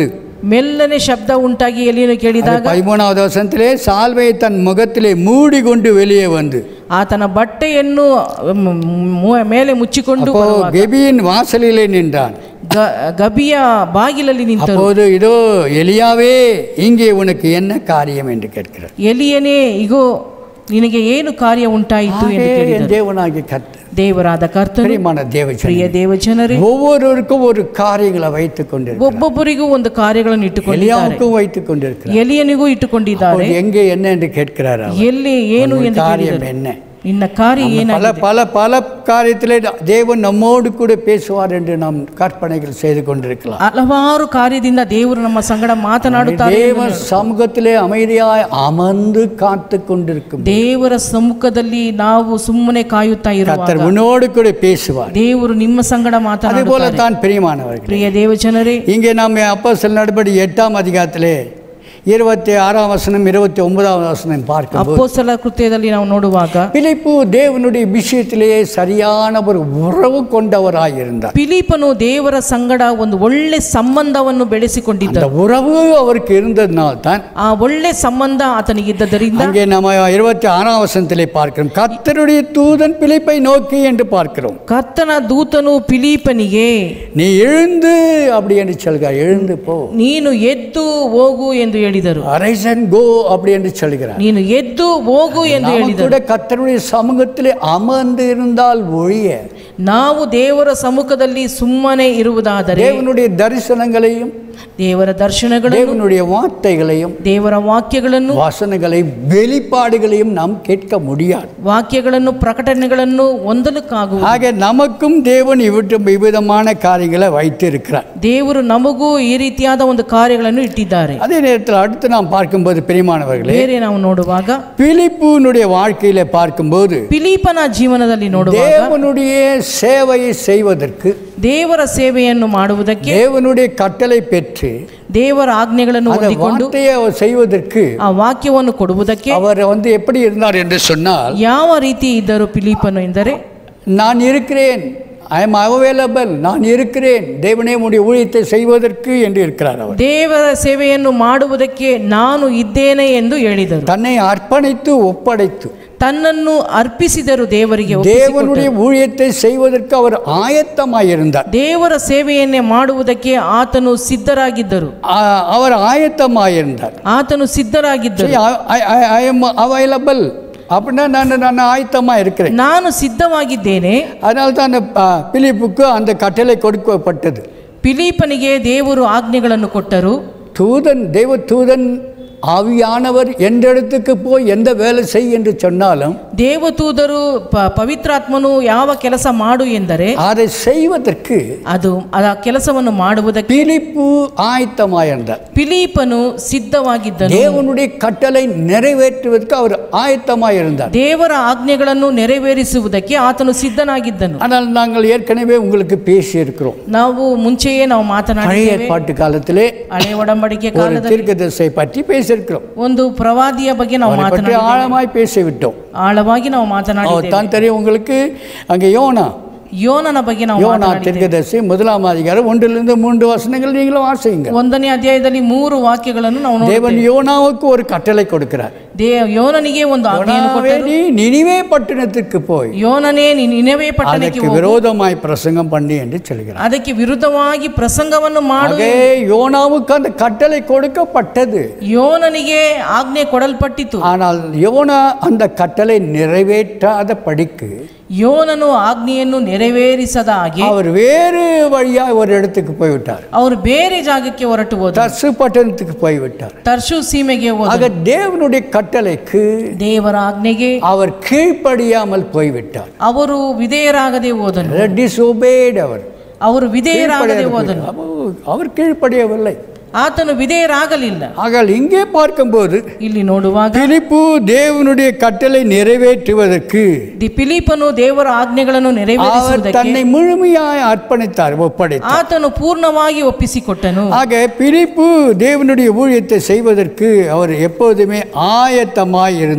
ಮೆಲ್ಲನೆ ಶಬ್ದ ಉಂಟಾಗಿ ಎಲಿಯನು ಕೇಳಿದಾಗ பதிமூணாவது வசனத்திலே சால்வையை தன் முகத்திலே மூடிக்கொண்டு வெளியே வந்து ಆತನ ಬಟ್ಟೆಯನ್ನು ಮ್, ಮ್, ಮೇಲೆ ಮುಚ್ಚಿಕೊಂಡು அப்போ ಬರುವಾಗ கெபியின் வாசலிலே நின்றான் ಗ- ಗಬಿಯ ಬಾಗಿಲಲ್ಲಿ ನಿಂತರು அப்போது இதோ எலியாவே இங்கே உனக்கு என்ன காரியம் என்று கேட்கிறார் ಎಲಿಯನೇ ಇಗೋ ನಿನಗೆ ಏನು ಕಾರ್ಯ ಉಂಟಾಯಿತು ಎಂದು ஆகவே ಕೇಳಿದರು என் தேவனாகிய கர்த்தர் ದೇವರಾದ ಕರ್ತನು பிரியமான தேவச்சன் ಪ್ರಿಯ ದೇವಜನರೇ ஒவ்வொருவருக்கும் ஒரு காரியங்களை வைத்துக் கொண்டிருக்கிறார் ಒಬ್ಬೊಬ್ಬರಿಗೂ ಒಂದು ಕಾರ್ಯಗಳನ್ನು ಇಟ್ಟುಕೊಂಡಿದ್ದಾರೆ எலியாவுக்கும் வைத்துக் கொண்டிருக்கிறார் ಎಲಿಯನಿಗೂ ಇಟ್ಟುಕೊಂಡಿದ್ದಾರೆ அப்போது எங்கே என்ன என்று கேட்கிறார் அவர். ಎಲ್ಲಿ ಏನು உன் ಎಂದು காரியம் ಕೇಳಿದರು என்ன ನಿನ್ನ ಕಾರ್ಯ பல ಏನಾಗಿದೆ பல பல காரியத்திலே தேவன் நம்மோடு கூட பேசுவார் என்று நாம் கற்பனைகள் செய்து கொண்டிருக்கலாம் ಹಲವಾರು ಕಾರ್ಯದಿಂದ ದೇವರು ನಮ್ಮ ಸಂಗಡ ಮಾತನಾಡುತ್ತಾರೆ தேவ சமூகத்திலே அமைதியாய் அமர்ந்து காத்து கொண்டிருக்கும் ದೇವರ ಸಮ್ಮುಖದಲ್ಲಿ ನಾವು ಸುಮ್ಮನೆ ಕಾಯುತ್ತಾ ಇರುವಾಗ கர்த்தர் உன்னோடு கூட பேசுவார் ದೇವರು ನಿಮ್ಮ ಸಂಗಡ அதே ಮಾತನಾಡುತ್ತಾರೆ போல தான் பிரியமானவர்கள் ಪ್ರಿಯ ದೇವಜನರೇ இங்கே நாம் அப்போ சில நடபடி எட்டாம் அதிகாரத்திலே இருபத்தி ஆறாம் வசனம் இருபத்தி ஒன்பதாம் வசனம் பார்க்கும்போது ಅಪ್ಪೋಸಲ ಕೃತ್ಯದಲ್ಲಿ ನಾವು ನೋಡುವಾಗ பிலிப்பு தேவனுடைய விஷயத்திலேயே சரியான ஒரு உறவு கொண்டவராயிருந்தார் ಫಿಲಿಪನು ದೇವರ ಸಂಗಡ ಒಂದು ಒಳ್ಳೆ ಸಂಬಂಧವನ್ನು ಬೆಳೆಸಿಕೊಂಡಿದ್ದ அந்த உறவு அவருக்கு இருந்ததுனால தான் ಆ ಒಳ್ಳೆ ಸಂಬಂಧ ಆತನಿಗಿದ್ದರಿಂದ அங்கே நம்ம இருபத்தி ஆறாம் வசனத்திலே பார்க்கிறோம் கர்த்தருடைய தூதன் பிலிப்பை நோக்கி என்று பார்க்கிறோம் ಕರ್ತನ ದೂತನು ಫಿಲಿಪನಿಗೆ நீ எழுந்து அப்படி என்று சொல்கிறார் எழுந்து போ ನೀನು ಎದ್ದು ಹೋಗು ಎಂದು ಹೇಳಿದರು அரைசன் கோ அப்படி என்று சொல்கிறார் ನೀನು ಎದ್ದು ಹೋಗು ಎಂದು நாம் ಹೇಳಿದರು கூட கர்த்தருடைய சமூகத்திலே அமர்ந்து இருந்தால் ஒழிய ನಾವು ದೇವರ ಸಮ್ಮುಖದಲ್ಲಿ ಸುಮ್ಮನೆ ಇರುವುದಾದರೆ தேவனுடைய தரிசனங்களையும் ದೇವರ ದರ್ಶನಗಳನ್ನು தேவனுடைய வார்த்தைகளையும் ದೇವರ ವಾಕ್ಯಗಳನ್ನು வாசனைகளையும் வெளிப்பாடுகளையும் நாம் கேட்க முடியாது ವಾಕ್ಯಗಳನ್ನು ಪ್ರಕಟಣೆಗಳನ್ನು ಹೊಂದಲಿಕ್ಕಾಗುವುದು ஆக நமக்கும் தேவன் இவற்று விவிதமான காரியங்களை வைத்து இருக்கிறார் ದೇವರು ನಮಗೂ ಈ ರೀತಿಯಾದ ಒಂದು ಕಾರ್ಯಗಳನ್ನು ಇಟ್ಟಿದ್ದಾರೆ அதே நேரத்தில் அடுத்து நாம் பார்க்கும்போது பிரியமானவர்களே ಬೇರೆ ನಾವು ನೋಡುವಾಗ பிலிப்புனுடைய வாழ்க்கையில பார்க்கும்போது ಫಿಲಿಪನ ಜೀವನದಲ್ಲಿ ನೋಡುವಾಗ தேவனுடைய சேவையை செய்வதற்கு ದೇವರ ಸೇವೆಯನ್ನು ಮಾಡುವುದಕ್ಕೆ தேவனுடைய கட்டளை பெற்று ದೇವರ ಆಜ್ಞೆಗಳನ್ನು அந்த ಹೊಂದಿಕೊಂಡು வார்த்தையை அவர் செய்வதற்கு ಆ ವಾಕ್ಯವನ್ನು ಕೊಡುವುದಕ್ಕೆ அவர் வந்து எப்படி இருந்தார் என்று சொன்னால் ಯಾವ ರೀತಿ ಇದ್ದರು ಫಿಲಿಪನು ಎಂದರೆ நான் இருக்கிறேன் ஐ எம் அவைலபிள் நான் இருக்கிறேன் தேவனே உடைய ஊழியத்தை செய்வதற்கு என்று இருக்கிறார் அவர் ದೇವರ ಸೇವೆಯನ್ನು ಮಾಡುವುದಕ್ಕೆ ನಾನು ಇದ್ದೇನೆ ಎಂದು ಹೇಳಿದರು தன்னை அர்ப்பணித்து ஒப்படைத்து ತನ್ನನ್ನು ಅರ್ಪಿಸಿದರು ದೇವರಿಗೆ ಒಪ್ಪಿಸಿಕೊಟ್ಟರು. தேவனுடைய ஊழியத்தை செய்வதற்கு அவர் ஆயத்தமாயிருந்தார் ದೇವರ ಸೇವೆಯನ್ನೇ ಮಾಡುವುದಕ್ಕೆ ಆತನು ಸಿದ್ಧರಾಗಿದ್ದರು ஆ- அவர் ஆயத்தமாயிருந்தார் ಆತನು ಸಿದ್ಧರಾಗಿದ್ದರು ஐ எம் அவைலபிள் அப்படின்னா நான் நான் ஆயத்தமாக இருக்கிறேன் ನಾನು ಸಿದ್ಧವಾಗಿದ್ದೇನೆ அதனால தான் அந்த ஆ, பிலிப்புக்கு அந்த கட்டளை கொடுக்கப்பட்டது ಫಿಲಿಪನಿಗೆ ದೇವರು ಆಜ್ಞೆಗಳನ್ನು ಕೊಟ್ಟರು தூதன் தெய்வ தூதன் ஆவியானவர் எந்த இடத்துக்கு போய் எந்த வேலை செய் என்று சொன்னாலும் ದೇವದೂತರು ಪ- ಪವಿತ್ರಾತ್ಮನು ಯಾವ ಕೆಲಸ ಮಾಡು ಎಂದರೆ அதை செய்வதற்கு ಅದು ಆ ಕೆಲಸವನ್ನು ಮಾಡುವುದಕ್ಕೆ பிலிப்பு ஆயத்தமாயிருந்தார் ಫಿಲಿಪನು ಸಿದ್ಧವಾಗಿದ್ದನು தேவனுடைய கட்டளை நிறைவேற்றுவதற்கு அவர் ஆயத்தமாயிருந்தார் ದೇವರ ಆಜ್ಞೆಗಳನ್ನು ನೆರವೇರಿಸುವುದಕ್ಕೆ ಆತನು ಸಿದ್ಧನಾಗಿದ್ದನು ஆனால் நாங்கள் ஏற்கனவே உங்களுக்கு பேசி இருக்கிறோம் ನಾವು ಮುಂಚೆಯೇ ನಾವು பழைய ಮಾತನಾಡಿದ್ದೇವೆ ஏற்பாட்டு காலத்திலே ಹಳೆ ಒಡಂಬಡಿಕೆ ஒரு ಕಾಲದಲ್ಲಿ தீர்க்கதரிசியை பற்றி பேசியிருக்கிறோம் ಒಂದು ಪ್ರವಾದಿಯ ಬಗ್ಗೆ ನಾವು அவரை பற்றி ಮಾತನಾಡಿ ஆழமாய் பேசிவிட்டோம் ಆಳವಾಗಿ ನಾವು அவர் ಮಾತನಾಡಿದ್ದೇವೆ தான் தெரியும் உங்களுக்கு அங்கே யோனா ಯೋನನ ಬಗ್ಗೆ ನಾವು யோனா ಮಾತನಾಡಿದ್ದೇವೆ தீர்க்கதரிசி முதலாம் அதிகாரம் ஒன்றிலிருந்து மூன்று வசனங்கள் நீங்களும் வாசிங்க ಒಂದನೇ ಅಧ್ಯಾಯದಲ್ಲಿ ಮೂರು ವಾಕ್ಯಗಳನ್ನು ನಾವು ನೋಡಿ தேவன் யோனாவுக்கு ஒரு கட்டளை கொடுக்கிறார் ದೇ ಯೋನನಿಗೆ ಒಂದು ಆಜ್ಞೆಯನ್ನು யோனாவே ಕೊಟ್ಟರು நீ நினிவே பட்டணத்திற்கு போய் ಯೋನನೇ ನೀನು ನಿನವೇ ಪಟ್ಟಣಕ್ಕೆ அதற்கு ಹೋಗು விரோதமாய் பிரசங்கம் பண்ணி என்று சொல்கிறார் ಅದಕ್ಕೆ ವಿರುದ್ಧವಾಗಿ ಪ್ರಸಂಗವನ್ನು ಮಾಡು ஆகவே யோனாவுக்கு அந்த கட்டளை கொடுக்கப்பட்டது ಯೋನನಿಗೆ ಆಜ್ಞೆ ಕೊಡಲ್ಪಟ್ಟಿತು ஆனால் யோனா அந்த கட்டளை நிறைவேற்றாத படிக்கு ಯೋನನು ಆಜ್ಞೆಯನ್ನು ನೆರವೇರಿಸದ ಹಾಗೆ அவர் வேறு வழியா ஒரு இடத்துக்கு போய்விட்டார் ಅವರು ಬೇರೆ ಜಾಗಕ್ಕೆ ಹೊರಟು ಹೋದರು தர்சு பட்டணத்துக்கு போய்விட்டார் ತರ್ಶು ಸೀಮೆಗೆ ಹೋದರು ஆக தேவனுடைய கட்டளைக்கு ದೇವರ ಆಜ್ಞೆಗೆ அவர் கீழ்ப்படியாமல் போய்விட்டார் ಅವರು ವಿಧೇಯರಾಗದೆ ಹೋದನು டிஸ்ஒபேட் அவர் ಅವರು ವಿಧೇಯರಾಗದೆ ಹೋದನು அவர் அவர் கீழ்ப்படியவில்லை ಆತನು ವಿಧೇಯರಾಗಲಿಲ್ಲ ஆகால் இங்கே பார்க்கும்போது ಇಲ್ಲಿ ನೋಡುವಾಗ பிலிப்பு தேவனுடைய கட்டளை நிறைவேற்றுவதற்கு ದಿ ಫಿಲಿಪನು ದೇವರ ಆಜ್ಞೆಗಳನ್ನು அவர் ನೆರವೇರಿಸುವುದಕ್ಕೆ தன்னை முழுமையாய் அர்ப்பணித்தார் ஒப்படைத்தார் ಆತನು ಪೂರ್ಣವಾಗಿ ಒಪ್ಪಿಸಿಕೊಟ್ಟನು ஆக பிலிப்பு தேவனுடைய ஊழியத்தை செய்வதற்கு அவர் எப்போதுமே ஆயத்தமாய் இருந்தார்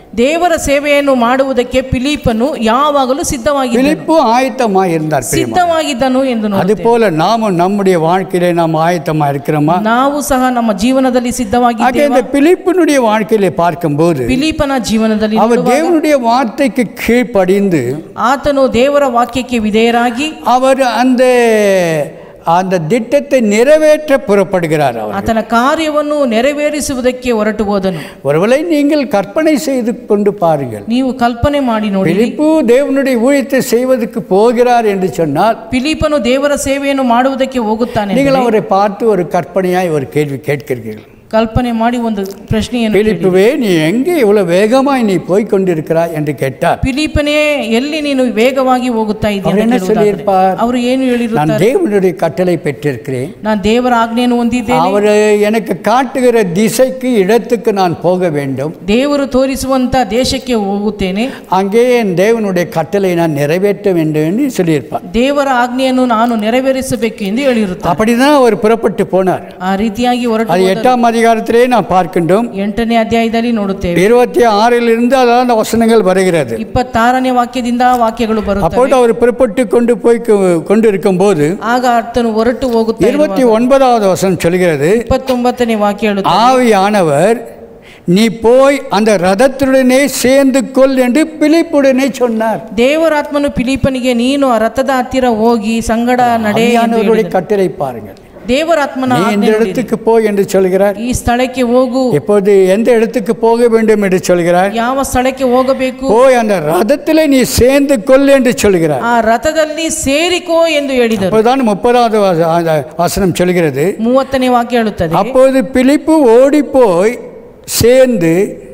ದೇವರ ಸೇವೆಯನ್ನು ಮಾಡುವುದಕ್ಕೆ ಫಿಲಿಪನು ಯಾವಾಗಲೂ ಸಿದ್ಧವಾಗಿದ್ದನು பிலிப்பும் ஆயத்தமாக இருந்தார் பிரியமா ಸಿದ್ಧವಾಗಿದ್ದನು ಎಂದು அது ನೋಡುತ್ತೇವೆ போல நாமும் நம்முடைய வாழ்க்கையிலே நாம் ஆயத்தமாக இருக்கிறோமா ನಾವು ಸಹ ನಮ್ಮ ಜೀವನದಲ್ಲಿ ஆக ಸಿದ್ಧವಾಗಿದ್ದೇವೆ இந்த பிலிப்பினுடைய வாழ்க்கையிலே பார்க்கும்போது ಫಿಲಿಪನ ಜೀವನದಲ್ಲಿ அவர் ನೋಡುವಾಗ தேவனுடைய வார்த்தைக்கு கீழ்ப்படிந்து ಆತನು ದೇವರ ವಾಕ್ಯಕ್ಕೆ ವಿಧೇಯರಾಗಿ அவர் அந்த அந்த திட்டத்தை நிறைவேற்ற புறப்படுகிறார் அவர் ಆತನ ಕಾರ್ಯವನ್ನು ನೆರವೇರಿಸುವುದಕ್ಕೆ ಹೊರಟು ಹೋದನು ஒருவேளை நீங்கள் கற்பனை செய்து கொண்டு பாருங்கள் ನೀವು ಕಲ್ಪನೆ ಮಾಡಿ ನೋಡಿ பிலிப்பு தேவனுடைய ஊழியத்தை செய்வதற்கு போகிறார் என்று சொன்னால் ಫಿಲಿಪನು ದೇವರ ಸೇವೆಯನ್ನು ಮಾಡುವುದಕ್ಕೆ ಹೋಗುತ್ತಾನೆ நீங்கள் அவரை பார்த்து ஒரு கற்பனையாய் ஒரு கேள்வி கேட்கிறீர்கள் ಕಲ್ಪನೆ ಮಾಡಿ ಒಂದು ಪ್ರಶ್ನೆಯನ್ನು ಕೇಳಿ. பிலிப்புவே நீ எங்கே இவ்வளவு வேகமாய் நீ போய் கொண்டிருக்கிறாய் என்று கேட்டார் ಫಿಲಿಪನೇ ಎಲ್ಲಿ ನೀನು ವೇಗವಾಗಿ ಹೋಗುತ್ತಾ அவர் ಇದ್ದೀಯ என்ன ಅಂತ ಕೇಳುವುದಾದರೆ, சொல்லியிருப்பார் ಅವರು ಏನು நான் ಹೇಳಿರುತ್ತಾರೆ தேவனுடைய கட்டளை பெற்றிருக்கிறேன் ನಾನು ದೇವರ ಆಜ್ಞೆಯನ್ನು ಹೊಂದಿದ್ದೇನೆ அவர் எனக்கு காட்டுகிற திசைக்கு இடத்துக்கு நான் போக வேண்டும் ದೇವರು ತೋರಿಸುವಂತ ದೇಶಕ್ಕೆ ಹೋಗುತ್ತೇನೆ அங்கே என் தேவனுடைய கட்டளை நான் நிறைவேற்ற வேண்டும் என்று சொல்லியிருப்பார் ದೇವರ ಆಜ್ಞೆಯನ್ನು ನಾನು ನೆರವೇರಿಸಬೇಕು ಎಂದು ಹೇಳಿರುತ್ತಾರೆ அப்படிதான் அவர் புறப்பட்டு போனார் ಆ ರೀತಿಯಾಗಿ ಹೊರಟು அது எட்டாம் அதிகாரத்திலே நாம் பார்க்கின்றோம் ಎಂಟನೇ ಅಧ್ಯಾಯದಲ್ಲಿ ನೋಡುತ್ತೇವೆ இருபத்தி ஆறிலிருந்து அதான் அந்த வசனங்கள் வருகிறது ಇಪ್ಪತ್ತಾರನೇ ವಾಕ್ಯದಿಂದ ವಾಕ್ಯಗಳು ಬರುತ್ತವೆ அப்போது அவர் புறப்பட்டு கொண்டு போய் கொ- கொண்டிருக்கும் போது ಆಗ ಆತನು ಹೊರಟು ಹೋಗುತ್ತಾ இருபத்தி ஒன்பதாவது வசனம் சொல்கிறது ಇಪ್ಪತ್ತೊಂಬತ್ತನೇ ವಾಕ್ಯ ಹೇಳುತ್ತೆ ஆவியானவர் நீ போய் அந்த ரதத்துடனே சேர்ந்து கொள் என்று பிலிப்புடனே சொன்னார் ದೇವರಾತ್ಮನು ಫಿಲಿಪನಿಗೆ ನೀನು ಆ ರಥದ ಹತ್ತಿರ ಹೋಗಿ ಸಂಗಡ ನಡೆ ಎಂದು ஆவியானவருடைய ಹೇಳಿದನು. கட்டளை பாருங்கள் ದೇವರಾತ್ಮನ நீ இந்த ಆಜ್ಞೆ ನೋಡಿರಿ. இடத்துக்கு போய் என்று சொல்கிறார் ಈ ಸ್ಥಳಕ್ಕೆ ಹೋಗು இப்போது எந்த இடத்துக்கு போக வேண்டும் என்று சொல்கிறார் ಯಾವ ಸ್ಥಳಕ್ಕೆ ಹೋಗಬೇಕು போய் அந்த ரதத்திலே நீ சேர்ந்து கொள் என்று சொல்கிறார் ಆ ರಥದಲ್ಲಿ ಸೇರಿಕೋ ಎಂದು ಹೇಳಿದರು அப்போதான் முப்பதாவது வச- அந்த வசனம் சொல்கிறது ಮೂವತ್ತನೇ ವಾಕ್ಯ ಹೇಳುತ್ತದೆ அப்போது பிலிப்பு ஓடிப்போய் சேர்ந்து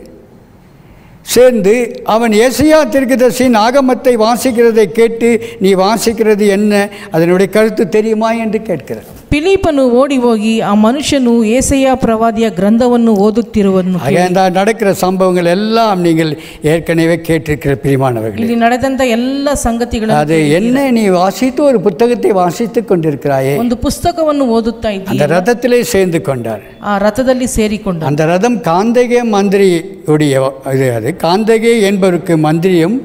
சேர்ந்து அவன் ஏசியா தீர்க்கதரிசியின் ஆகமத்தை வாசிக்கிறதை கேட்டு நீ வாசிக்கிறது என்ன அதனுடைய கருத்து தெரியுமா என்று கேட்கிறார் ಫಿಲಿಪನು ಓಡಿ ಹೋಗಿ ಆ ಮನುಷ್ಯನು ಏಸಯ್ಯ ಪ್ರವಾದಿಯ ಗ್ರಂಥವನ್ನು ಓದುತ್ತಿರುವನ್ನು ஆக இந்த நடக்கிற சம்பவங்கள் எல்லாம் நீங்கள் ஏற்கனவே கேட்டிருக்கிற பிரியமானவர்கள் ಇಲ್ಲಿ ನಡೆದಂತ ಎಲ್ಲ ಸಂಗತಿಗಳನ್ನು அது என்ன நீ வாசித்து ஒரு புத்தகத்தை வாசித்துக் கொண்டிருக்கிறாயே ಒಂದು ಪುಸ್ತಕವನ್ನು ಓದುತ್ತಾ அந்த ಇದ್ದೀಯ ரதத்திலே சேர்ந்து கொண்டார் ಆ ರಥದಲ್ಲಿ ಸೇರಿಕೊಂಡ அந்த ரதம் காந்தகே மந்திரியுடைய இது அது காந்தகே என்பவருக்கு மந்திரியும்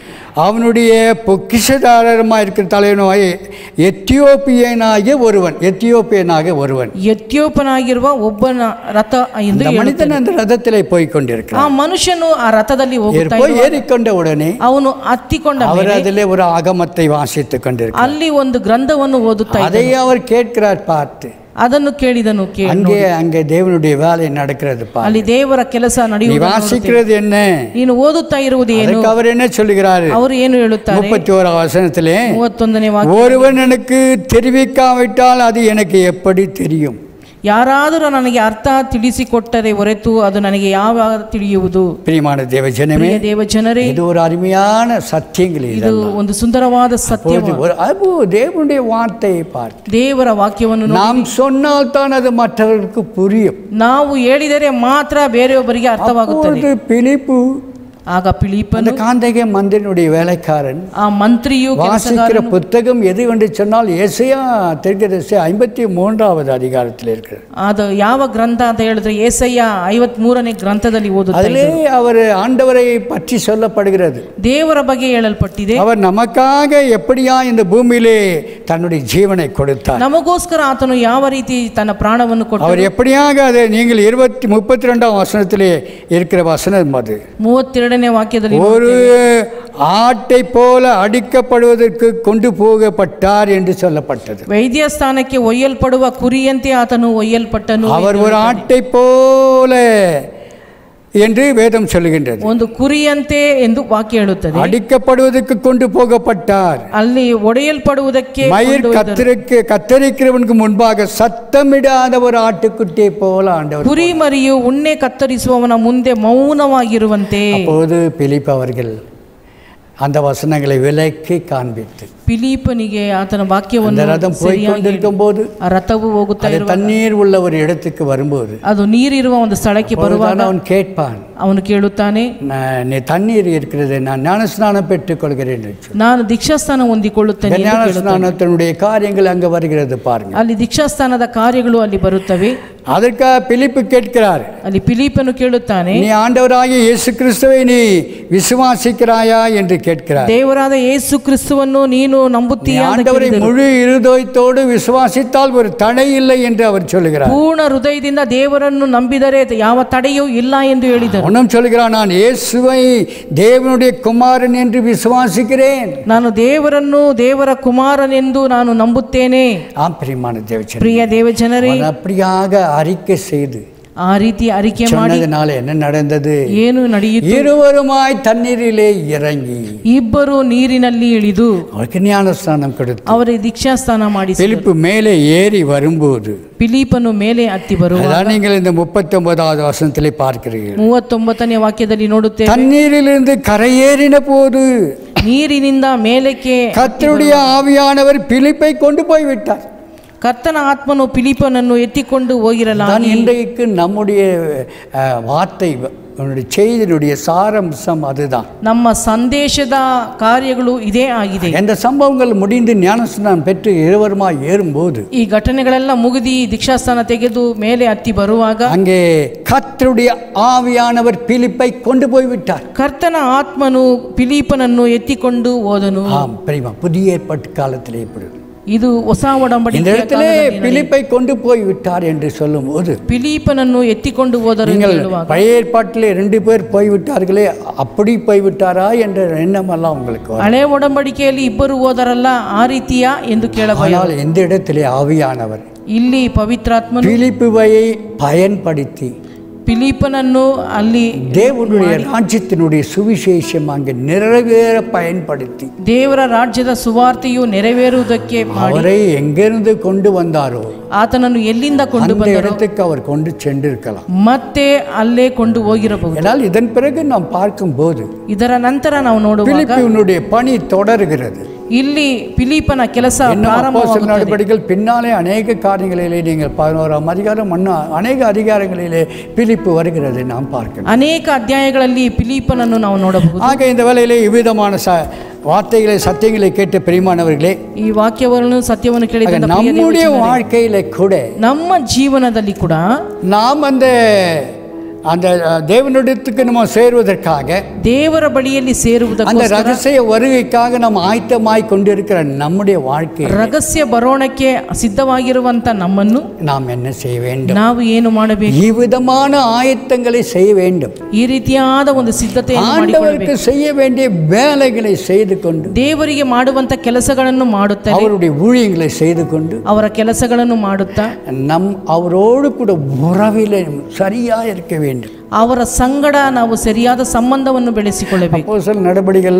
அவனுடைய பொக்கிஷதாரமாக இருக்கிற தலைவனாய் எத்தியோப்பியனாகிய ஒருவன் எத்தியோப்பியனாக ஒருவன் ಎತ್ಯೋಪನಾಗಿರುವ ಒಬ್ಬನ ರಥ ಎಂದು இந்த மனிதன் அந்த ரதத்திலே போய் ಆ கொண்டிருக்கிறான் ಮನುಷ್ಯನು ಆ ರಥದಲ್ಲಿ ಹೋಗುತ್ತಾ போய் ಇರುವಾಗ ஏறிக்கொண்ட உடனே ಅವನು ಹತ್ತಿಕೊಂಡ அவர் ಮೇಲೆ அதிலே ஒரு ஆகமத்தை வாசித்துக் கொண்டிருக்கிறார் ಅಲ್ಲಿ ಒಂದು ಗ್ರಂಥವನ್ನು ಓದುತ್ತಾ ಇದ್ದ அதை அவர் கேட்கிறார் பார்த்து ಅದನ್ನು ಕೇಳಿದನು ಕೇಳಿ அங்கே அங்கே தேவனுடைய வேலை நடக்கிறது பாரு ಅಲ್ಲಿ ದೇವರ ಕೆಲಸ நீ ನಡೆಯುವುದು வாசிக்கிறது என்ன ನೀನು ಓದುತ್ತಾ ಇರುವುದು ಏನು அதுக்கு அவர் என்ன சொல்லுகிறாரு ಅವರು ಏನು ಹೇಳುತ್ತಾರೆ முப்பத்தி ஓரா வசனத்திலே ಮೂವತ್ತೊಂದನೇ ವಾಕ್ಯ ஒருவன் எனக்கு தெரிவிக்காவிட்டால் அது எனக்கு எப்படி தெரியும் ಯಾರಾದರೂ ನನಗೆ ಅರ್ಥ ತಿಳಿಸಿಕೊಟ್ಟರೆ ಹೊರತು ಅದು ನನಗೆ ಯಾವಾಗ ತಿಳಿಯುವುದು பிரியமான தேவ ஜனமே ಪ್ರಿಯ ದೇವ ಜನರೇ இது ஒரு அருமையான சத்தியங்கள் ಇದು இதெல்லாம் ಒಂದು சுந்தரವಾದ ಸತ್ಯ அப்பொழுது ஒரு அது தேவனுடைய வார்த்தையை பார்த்து ದೇವರ ವಾಕ್ಯವನ್ನು ನೋಡಿ நாம் சொன்னால் தான் அது மற்றவர்களுக்கு புரியும் ನಾವು ಹೇಳಿದರೆ ಮಾತ್ರ ಬೇರೆಯೊಬ್ಬರಿಗೆ ಅರ್ಥವಾಗುತ್ತದೆ அப்பொழுது பிலிப்பு ಆಗ ಪಿಲಿಪನು அந்த காந்தக மந்திரனுடைய வேலைக்காரன் ಆ ಮಂತ್ರಿಯು வாசிக்கிற புத்தகம் எது என்று சொன்னால் ஏசையா தெற்கதரிசி ஐம்பத்தி மூன்றாவது அதிகாரத்தில் இருக்கிறது ಅದು ಯಾವ ಗ್ರಂಥ ಅಂತ ಹೇಳಿದ್ರೆ ಏಸಯ್ಯ ಐವತ್ ಮೂರನೇ ಗ್ರಂಥದಲ್ಲಿ ಓದುತ್ತಾ அதிலே அவர் ஆண்டவரை பற்றி சொல்லப்படுகிறது ದೇವರ ಬಗ್ಗೆ ಹೇಳಲ್ಪಟ್ಟಿದೆ அவர் நமக்காக எப்படியா இந்த பூமியிலே தன்னுடைய ஜீவனை கொடுத்தார் ನಮಗೋಸ್ಕರ ಆತನು ಯಾವ ರೀತಿ ತನ್ನ ಪ್ರಾಣವನ್ನು ಕೊಟ್ಟು அவர் எப்படியாக அதை நீங்கள் இருபத்தி முப்பத்தி ரெண்டாம் வசனத்திலே இருக்கிற வசனம் அது ಮೂವತ್ತೆರಡನೇ ವಾಕ್ಯದಲ್ಲಿ ஒரு ஆட்டை போல அடிக்கப்படுவதற்கு கொண்டு போகப்பட்டார் என்று சொல்லப்பட்டது ವೈದ್ಯ ಸ್ಥಾನಕ್ಕೆ ಒಯ್ಯಲ್ಪಡುವ ಕುರಿಯಂತೆ ಆತನು ಒಯ್ಯಲ್ಪಟ್ಟನು அவர் ஒரு ஆட்டை போல என்று வேதம் சொல்லுகின்றது ಒಂದು ಕುರಿಯಂತೆ ಎಂದು ವಾಕ್ಯ ಹೇಳುತ್ತದೆ அடிக்கப்படுவதற்கு கொண்டு போகப்பட்டார் ಅಲ್ಲಿ ಒಡೆಯಲ್ಪಡುವುದಕ್ಕೆ மயிர் கத்திரிக்கு கத்தரிக்கிறவனுக்கு முன்பாக சத்தமிடாத ஒரு ஆட்டுக்குட்டியை போல ஆண்டவர் ಕುರಿ ಮರಿಯು ಉಣ್ಣೆ ಕತ್ತರಿಸುವವನ ಮುಂದೆ ಮೌನವಾಗಿರುವಂತೆ அப்போது பிலிப் அவர்கள் அந்த வசனங்களை விலக்கி காண்பித்து ಫಿಲಿಪನಿಗೆ ಆತನ அந்த ವಾಕ್ಯವನ್ನು ரதம் போய் ಸರಿಯಾಗಿ கொண்டிருக்கும் போது ಆ ರಥವು ಹೋಗುತ್ತಾ அது ಇರುವ தண்ணீர் உள்ள ஒரு இடத்துக்கு வரும்போது ಅದು ನೀರಿರುವ ಒಂದು ಸ್ಥಳಕ್ಕೆ ಬರುವಾಗ அப்பொழுதுதான் அவன் கேட்பான் ಅವನು ಕೇಳುತ್ತಾನೆ நான் நீ தண்ணீர் இருக்கிறது நான் ஞானஸ்நானம் பெற்றுக் கொள்கிறேன் என்று சொல்லி. ನಾನು ದೀಕ್ಷಾಸ್ಥಾನ ಹೊಂದಿಕೊಳ್ಳುತ್ತೇನೆ இந்த ಎಂದು ಕೇಳುತ್ತಾನೆ. ஞானஸ்நானத்தினுடைய காரியங்கள் அங்க வருகிறது பாருங்க ಅಲ್ಲಿ ದೀಕ್ಷಾಸ್ಥಾನದ ಕಾರ್ಯಗಳು ಅಲ್ಲಿ ಬರುತ್ತವೆ அதற்காக பிலிப்பு கேட்கிறார் ಅಲ್ಲಿ ಪಿಲೀಪನು ಕೇಳುತ್ತಾನೆ நீ ஆண்டவராகிய இயேசு கிறிஸ்துவை நீ விசுவாசிக்கிறாயா என்று கேட்கிறார் ದೇವರಾದ ಯೇಸು ಕ್ರಿಸ್ತುವನ್ನು ನೀನು நீ ನಂಬುತ್ತೀಯಾ ಅಂತ ஆண்டவரை ಕೇಳಿದನು. முழு இருதயத்தோடு விசுவாசித்தால் ஒரு தடை இல்லை என்று அவர் சொல்லுகிறார் ಪೂರ್ಣ ಹೃದಯದಿಂದ ದೇವರನ್ನು ನಂಬಿದರೆ ಯಾವ ತಡೆಯೂ ಇಲ್ಲ ಎಂದು ಹೇಳಿದರು ஒன்றும் சொல்கிறார் நான் இயேசுவை தேவனுடைய குமாரன் என்று விசுவாசிக்கிறேன் ನಾನು ದೇವರನ್ನು ದೇವರ ಕುಮಾರನೆಂದು ನಾನು ನಂಬುತ್ತೇನೆ ஆம் பிரியமான தேவச்சன் ಪ್ರಿಯ ದೇವಜನರೇ அப்படியாக அறிக்கை செய்து ಆ ರೀತಿ ಅರಿಕೆ ಮಾಡಿ சொன்னதுனால என்ன நடந்தது ಏನು ನಡೆಯಿತು இருவருமாய் தண்ணீரிலே இறங்கி ಇಬ್ಬರು ನೀರಿನಲ್ಲಿ ಇಳಿದು அவருக்கு ஞானஸ்தானம் கொடுத்து ಅವರ ದೀಕ್ಷಾಸ್ನಾನ ಮಾಡಿಸಿ பிலிப்பு மேலே ஏறி வரும்போது ಫಿಲಿಪನು ಮೇಲೆ ಹತ್ತಿ ಬರುವ அதான் நீங்கள் இந்த முப்பத்தி ஒன்பதாவது வசனத்திலே பார்க்கிறீர்கள் ಮೂವತ್ತೊಂಬತ್ತನೇ ವಾಕ್ಯದಲ್ಲಿ ನೋಡುತ್ತೇವೆ தண்ணீரிலிருந்து கரையேறின போது ನೀರಿನಿಂದ ಮೇಲಕ್ಕೆ கர்த்தருடைய ஆவியானவர் பிலிப்பை கொண்டு போய் விட்டார் ಕರ್ತನ ಆತ್ಮನು ಫಿಲಿಪನನ್ನು ಎತ್ತಿಕೊಂಡು ಹೋಗಿರಲಾಗಿ தான் இன்றைக்கு நம்முடைய அஹ், வார்த்தை நம்முடைய செய்தியினுடைய சாரம்சம் அதுதான் ನಮ್ಮ ಸಂದೇಶದ ಕಾರ್ಯಗಳು ಇದೇ ಆಗಿದೆ இந்த சம்பவங்கள் முடிந்து ஞானஸ்நானம் பெற்று இருவருமாய் ஏறும்போது ಈ ಘಟನೆಗಳೆಲ್ಲ ಮುಗಿದಿ ದೀಕ್ಷಾಸ್ಥಾನ ತೆಗೆದು ಮೇಲೆ ಹತ್ತಿ ಬರುವಾಗ அங்கே கர்த்தருடைய ஆவியானவர் பிலிப்பை கொண்டு போய் விட்டார் ಕರ್ತನ ಆತ್ಮನು ಫಿಲಿಪನನ್ನು ಎತ್ತಿಕೊಂಡು ಹೋದನು ஆம் பிரிமா புதிய ஏற்பாட்டு காலத்திலே இப்படி ಇದು ಹೊಸ இந்த ಒಡಂಬಡಿಕೆಯ இடத்திலே ಕಾಲದಲ್ಲಿ பிலிப்பை கொண்டு போய் விட்டார் என்று சொல்லும்போது ಫಿಲಿಪನನ್ನು ಎತ್ತಿಕೊಂಡು ಹೋದರು ಎಂದು நீங்கள் ಹೇಳುವಾಗ பழைய ஏற்பாட்டிலே ரெண்டு பேர் போய்விட்டார்களே அப்படி போய்விட்டாரா என்ற எண்ணமெல்லாம் உங்களுக்கு வரும். ಹಳೆ ಒಡಂಬಡಿಕೆಯಲ್ಲಿ ಇಬ್ಬರು ಹೋದರಲ್ಲ ಆ ರೀತಿಯ ಎಂದು ಕೇಳಬಹುದು ஆனால் இந்த இடத்திலே ஆவியானவர் ಇಲ್ಲಿ ಪವಿತ್ರಾತ್ಮನು பிலிப்புவை பயன்படுத்தி ಫಿಲಿಪನನ್ನು ಅಲ್ಲಿ தேவனுடைய ராஜ்யத்தினுடைய சுவிசேஷம் அங்கே நிறைவேற பயன்படுத்தி ದೇವರ ರಾಜ್ಯದ ಸುವಾರ್ತೆಯು ನೆರವೇರುವುದಕ್ಕೆ ಮಾಡಿ அவரை எங்கிருந்து கொண்டு வந்தாரோ ಆತನನ್ನು ಎಲ್ಲಿಂದ ಕೊಂಡು அந்த ಬಂದರು இடத்துக்கு அவர் கொண்டு சென்றிருக்கலாம் ಮತ್ತೆ ಅಲ್ಲೇ ಕೊಂಡು ಹೋಗಿರಬಹುದು ஏனால் இதன் பிறகு நாம் பார்க்கும்போது ಇದರ ನಂತರ ನಾವು ನೋಡುವಾಗ பிலிப்புவினுடைய பணி தொடர்கிறது ಇಲ್ಲಿ ಫಿಲಿಪನ ಕೆಲಸ இன்னும் அப்போஸ்தலர் ಪ್ರಾರಂಭವಾಗುತ್ತದೆ நடவடிக்கைகள் பின்னாலே அநேக காரியங்களிலே நீங்கள் பதினோராம் அதிகாரம் இன்னும் அநேக அதிகாரங்களிலே பிலிப்பு வருகிறது நாம் பார்க்கிறோம் ಅನೇಕ ಅಧ್ಯಾಯಗಳಲ್ಲಿ ಫಿಲಿಪನನ್ನು ನಾವು ನೋಡಬಹುದು ஆக இந்த வேளையிலே இவ்விதமான ச வார்த்தைகளை சத்தியங்களை கேட்ட பிரியமானவர்களே ಈ ವಾಕ್ಯವನ್ನು ಸತ್ಯವನ್ನು ஆக ಕೇಳಿದ நம்முடைய வாழ்க்கையில கூட ನಮ್ಮ ಜೀವನದಲ್ಲಿ ಕೂಡ நாம் அந்த அந்த அஹ், தேவனிடத்துக்கு நம்ம சேருவதற்காக ದೇವರ ಬಳಿಯಲ್ಲಿ அந்த ಸೇರುವುದಕ್ಕೋಸ್ಕರ ரகசிய வருகைக்காக நாம் ஆயத்தமாய் கொண்டிருக்கிற நம்முடைய வாழ்க்கை ರಹಸ್ಯ ಬರೋಣಕ್ಕೆ ಸಿದ್ಧವಾಗಿರುವಂತ ನಮ್ಮನ್ನು நாம் என்ன செய்ய வேண்டும் ನಾವು ಏನು ಮಾಡಬೇಕು இவ்விதமான ஆயத்தங்களை செய்ய வேண்டும் ಈ ರೀತಿಯಾದ ಒಂದು ಸಿದ್ಧತೆಯನ್ನು ಮಾಡಿಕೊಳ್ಳಬೇಕು ஆண்டவருக்கு செய்ய வேண்டிய வேலைகளை செய்து கொண்டு ದೇವರಿಗೆ ಮಾಡುವಂತ ಕೆಲಸಗಳನ್ನು ಮಾಡುತ್ತಲೇ அவருடைய ஊழியங்களை செய்து கொண்டு ಅವರ ಕೆಲಸಗಳನ್ನು ಮಾಡುತ್ತಾ நம் அவரோடு கூட உறவில சரியா இருக்க வேண்டும் ಅವರ ಸಂಗಡ ನಾವು ಸರಿಯಾದ ಸಂಬಂಧವನ್ನು ಬೆಳೆಸಿಕೊಳ್ಳಬೇಕು அப்போஸ்தலர் நடபடிகள்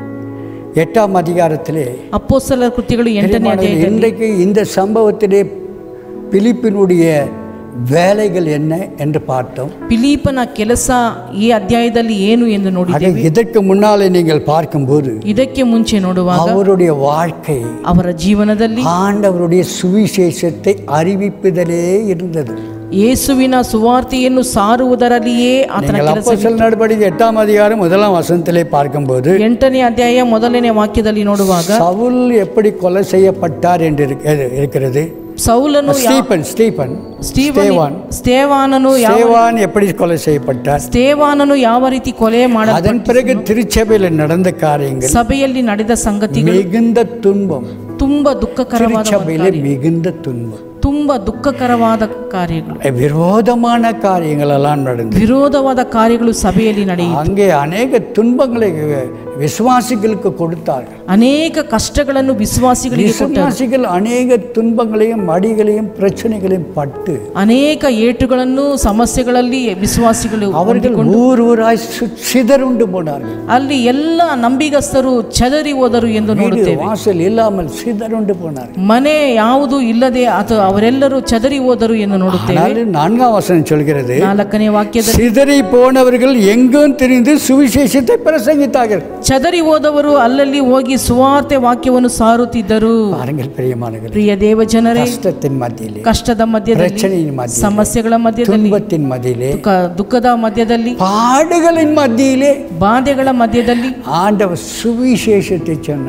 எட்டாம் அதிகாரத்திலே ಅಪ್ಪೋಸ್ತಲರ ಕೃತ್ಯಗಳು ಎಂಟನೇ பிரியமானவர்களே, ಅಧ್ಯಾಯದಲ್ಲಿ இன்றைக்கு இந்த சம்பவத்திலே பிலிப்பினுடைய வேலைகள் என்ன என்று பார்த்தோம் ಫಿಲಿಪನ ಕೆಲಸ ಈ ಅಧ್ಯಾಯದಲ್ಲಿ ಏನು ಎಂದು ஆக ನೋಡಿದ್ದೇವೆ இதற்கு முன்னாலே நீங்கள் பார்க்கும்போது ಇದಕ್ಕೆ ಮುಂಚೆ ನೋಡುವಾಗ அவருடைய வாழ்க்கை ಅವರ ಜೀವನದಲ್ಲಿ ஆண்டவருடைய சுவிசேஷத்தை அறிவிப்பதிலே இருந்தது ಯೇಸುವಿನ ಸುವಾರ್ತೆಯನ್ನು ಸಾರುವುದರಲ್ಲಿಯೇ ಆತನ நீங்கள் ಕೆಲಸ அப்போஸ்தலர் நடபடிக்கை எட்டாம் அதிகாரம் முதலாம் வசனத்திலே பார்க்கும்போது ಎಂಟನೇ ಅಧ್ಯಾಯ ಮೊದಲನೇ ವಾಕ್ಯದಲ್ಲಿ ನೋಡುವಾಗ சவுல் எப்படி கொலை செய்யப்பட்டார் என்று இருக்க- இருக்கிறது ಸೌಲನು ಯಾ- ஸ்டீபன் ஸ்டீபன் ಸ್ಟೀವನ್ ஸ்தேவான் ಸ್ಟೇವಾನನು ಯಾವ ஸ்தேவான் எப்படி கொலை செய்யப்பட்டார் ಸ್ಟೇವಾನನು ಯಾವ ರೀತಿ ಕೊಲೆ ಮಾಡ அதன் பிறகு திருச்சபையில் நடந்த காரியங்கள் ಸಭೆಯಲ್ಲಿ ನಡೆದ ಸಂಗತಿಗಳು மிகுந்த துன்பம் ತುಂಬಾ ದುಃಖಕರವಾದ ಒಂದು திருச்சபையில ಕಾರ್ಯ. மிகுந்த துன்பம் ತುಂಬಾ ದುಃಖಕರವಾದ ಕಾರ್ಯಗಳು விரோதமான காரியங்கள் எல்லாம் நடந்தது ವಿರೋಧವಾದ ಕಾರ್ಯಗಳು ಸಭೆಯಲ್ಲಿ ನಡೆಯಿತು அங்கே அநேக துன்பங்களை விசுவாசிகளுக்கு கொடுத்தார்கள் ಅನೇಕ ಕಷ್ಟಗಳನ್ನು ವಿಶ್ವಾಸಿಗಳಿಗೆ ಕೊಟ್ಟರು விசுவாசிகள் அநேக துன்பங்களையும் அடிகளையும் பிரச்சனைகளையும் பட்டு ಅನೇಕ ಏಟುಗಳನ್ನು ಸಮಸ್ಯೆಗಳಲ್ಲಿ ವಿಶ್ವಾಸಿಗಳು அவர்கள் ஊர் ஊராய் சு- சிதறுண்டு போனார்கள் ಅಲ್ಲಿ ಎಲ್ಲ ನಂಬಿಗಸ್ತರು ಚದರಿ ಹೋದರು ಎಂದು வீடு ನೋಡುತ್ತೇವೆ வாசல் இல்லாமல் சிதறுண்டு போனார்கள் ಮನೆ ಯಾವುದು ಇಲ್ಲದೆ ಅಥವಾ ಅವರೆಲ್ಲರೂ ಚದರಿ ಹೋದರು ಎಂದು ನೋಡುತ್ತೇವೆ ஆனால் நான்காம் வசனம் சொல்கிறது ನಾಲ್ಕನೇ ವಾಕ್ಯದಲ್ಲಿ சிதறி போனவர்கள் எங்கும் திரிந்து சுவிசேஷத்தை பிரசங்கித்தார்கள் ಚದರಿ ಹೋದವರು ಅಲ್ಲಲ್ಲಿ ಹೋಗಿ ಸುವಾರ್ತೆ ವಾಕ್ಯವನ್ನು ಸಾರುತ್ತಿದ್ದರು பாருங்கள் பிரியமானவர்களே ಪ್ರಿಯ ದೇವ ಜನರೇ கஷ்டத்தின் மத்தியிலே ಕಷ್ಟದ ಮಧ್ಯದಲ್ಲಿ பிரச்சனையின் மத்தியிலே ಸಮಸ್ಯೆಗಳ ಮಧ್ಯದಲ್ಲಿ துன்பத்தின் மத்தியிலே ದುಃಖ ದುಃಖದ ಮಧ್ಯದಲ್ಲಿ பாடுகளின் மத்தியிலே ಬಾಧೆಗಳ ಮಧ್ಯದಲ್ಲಿ ஆண்டவர் சுவிசேஷத்தை சொன்னாங்க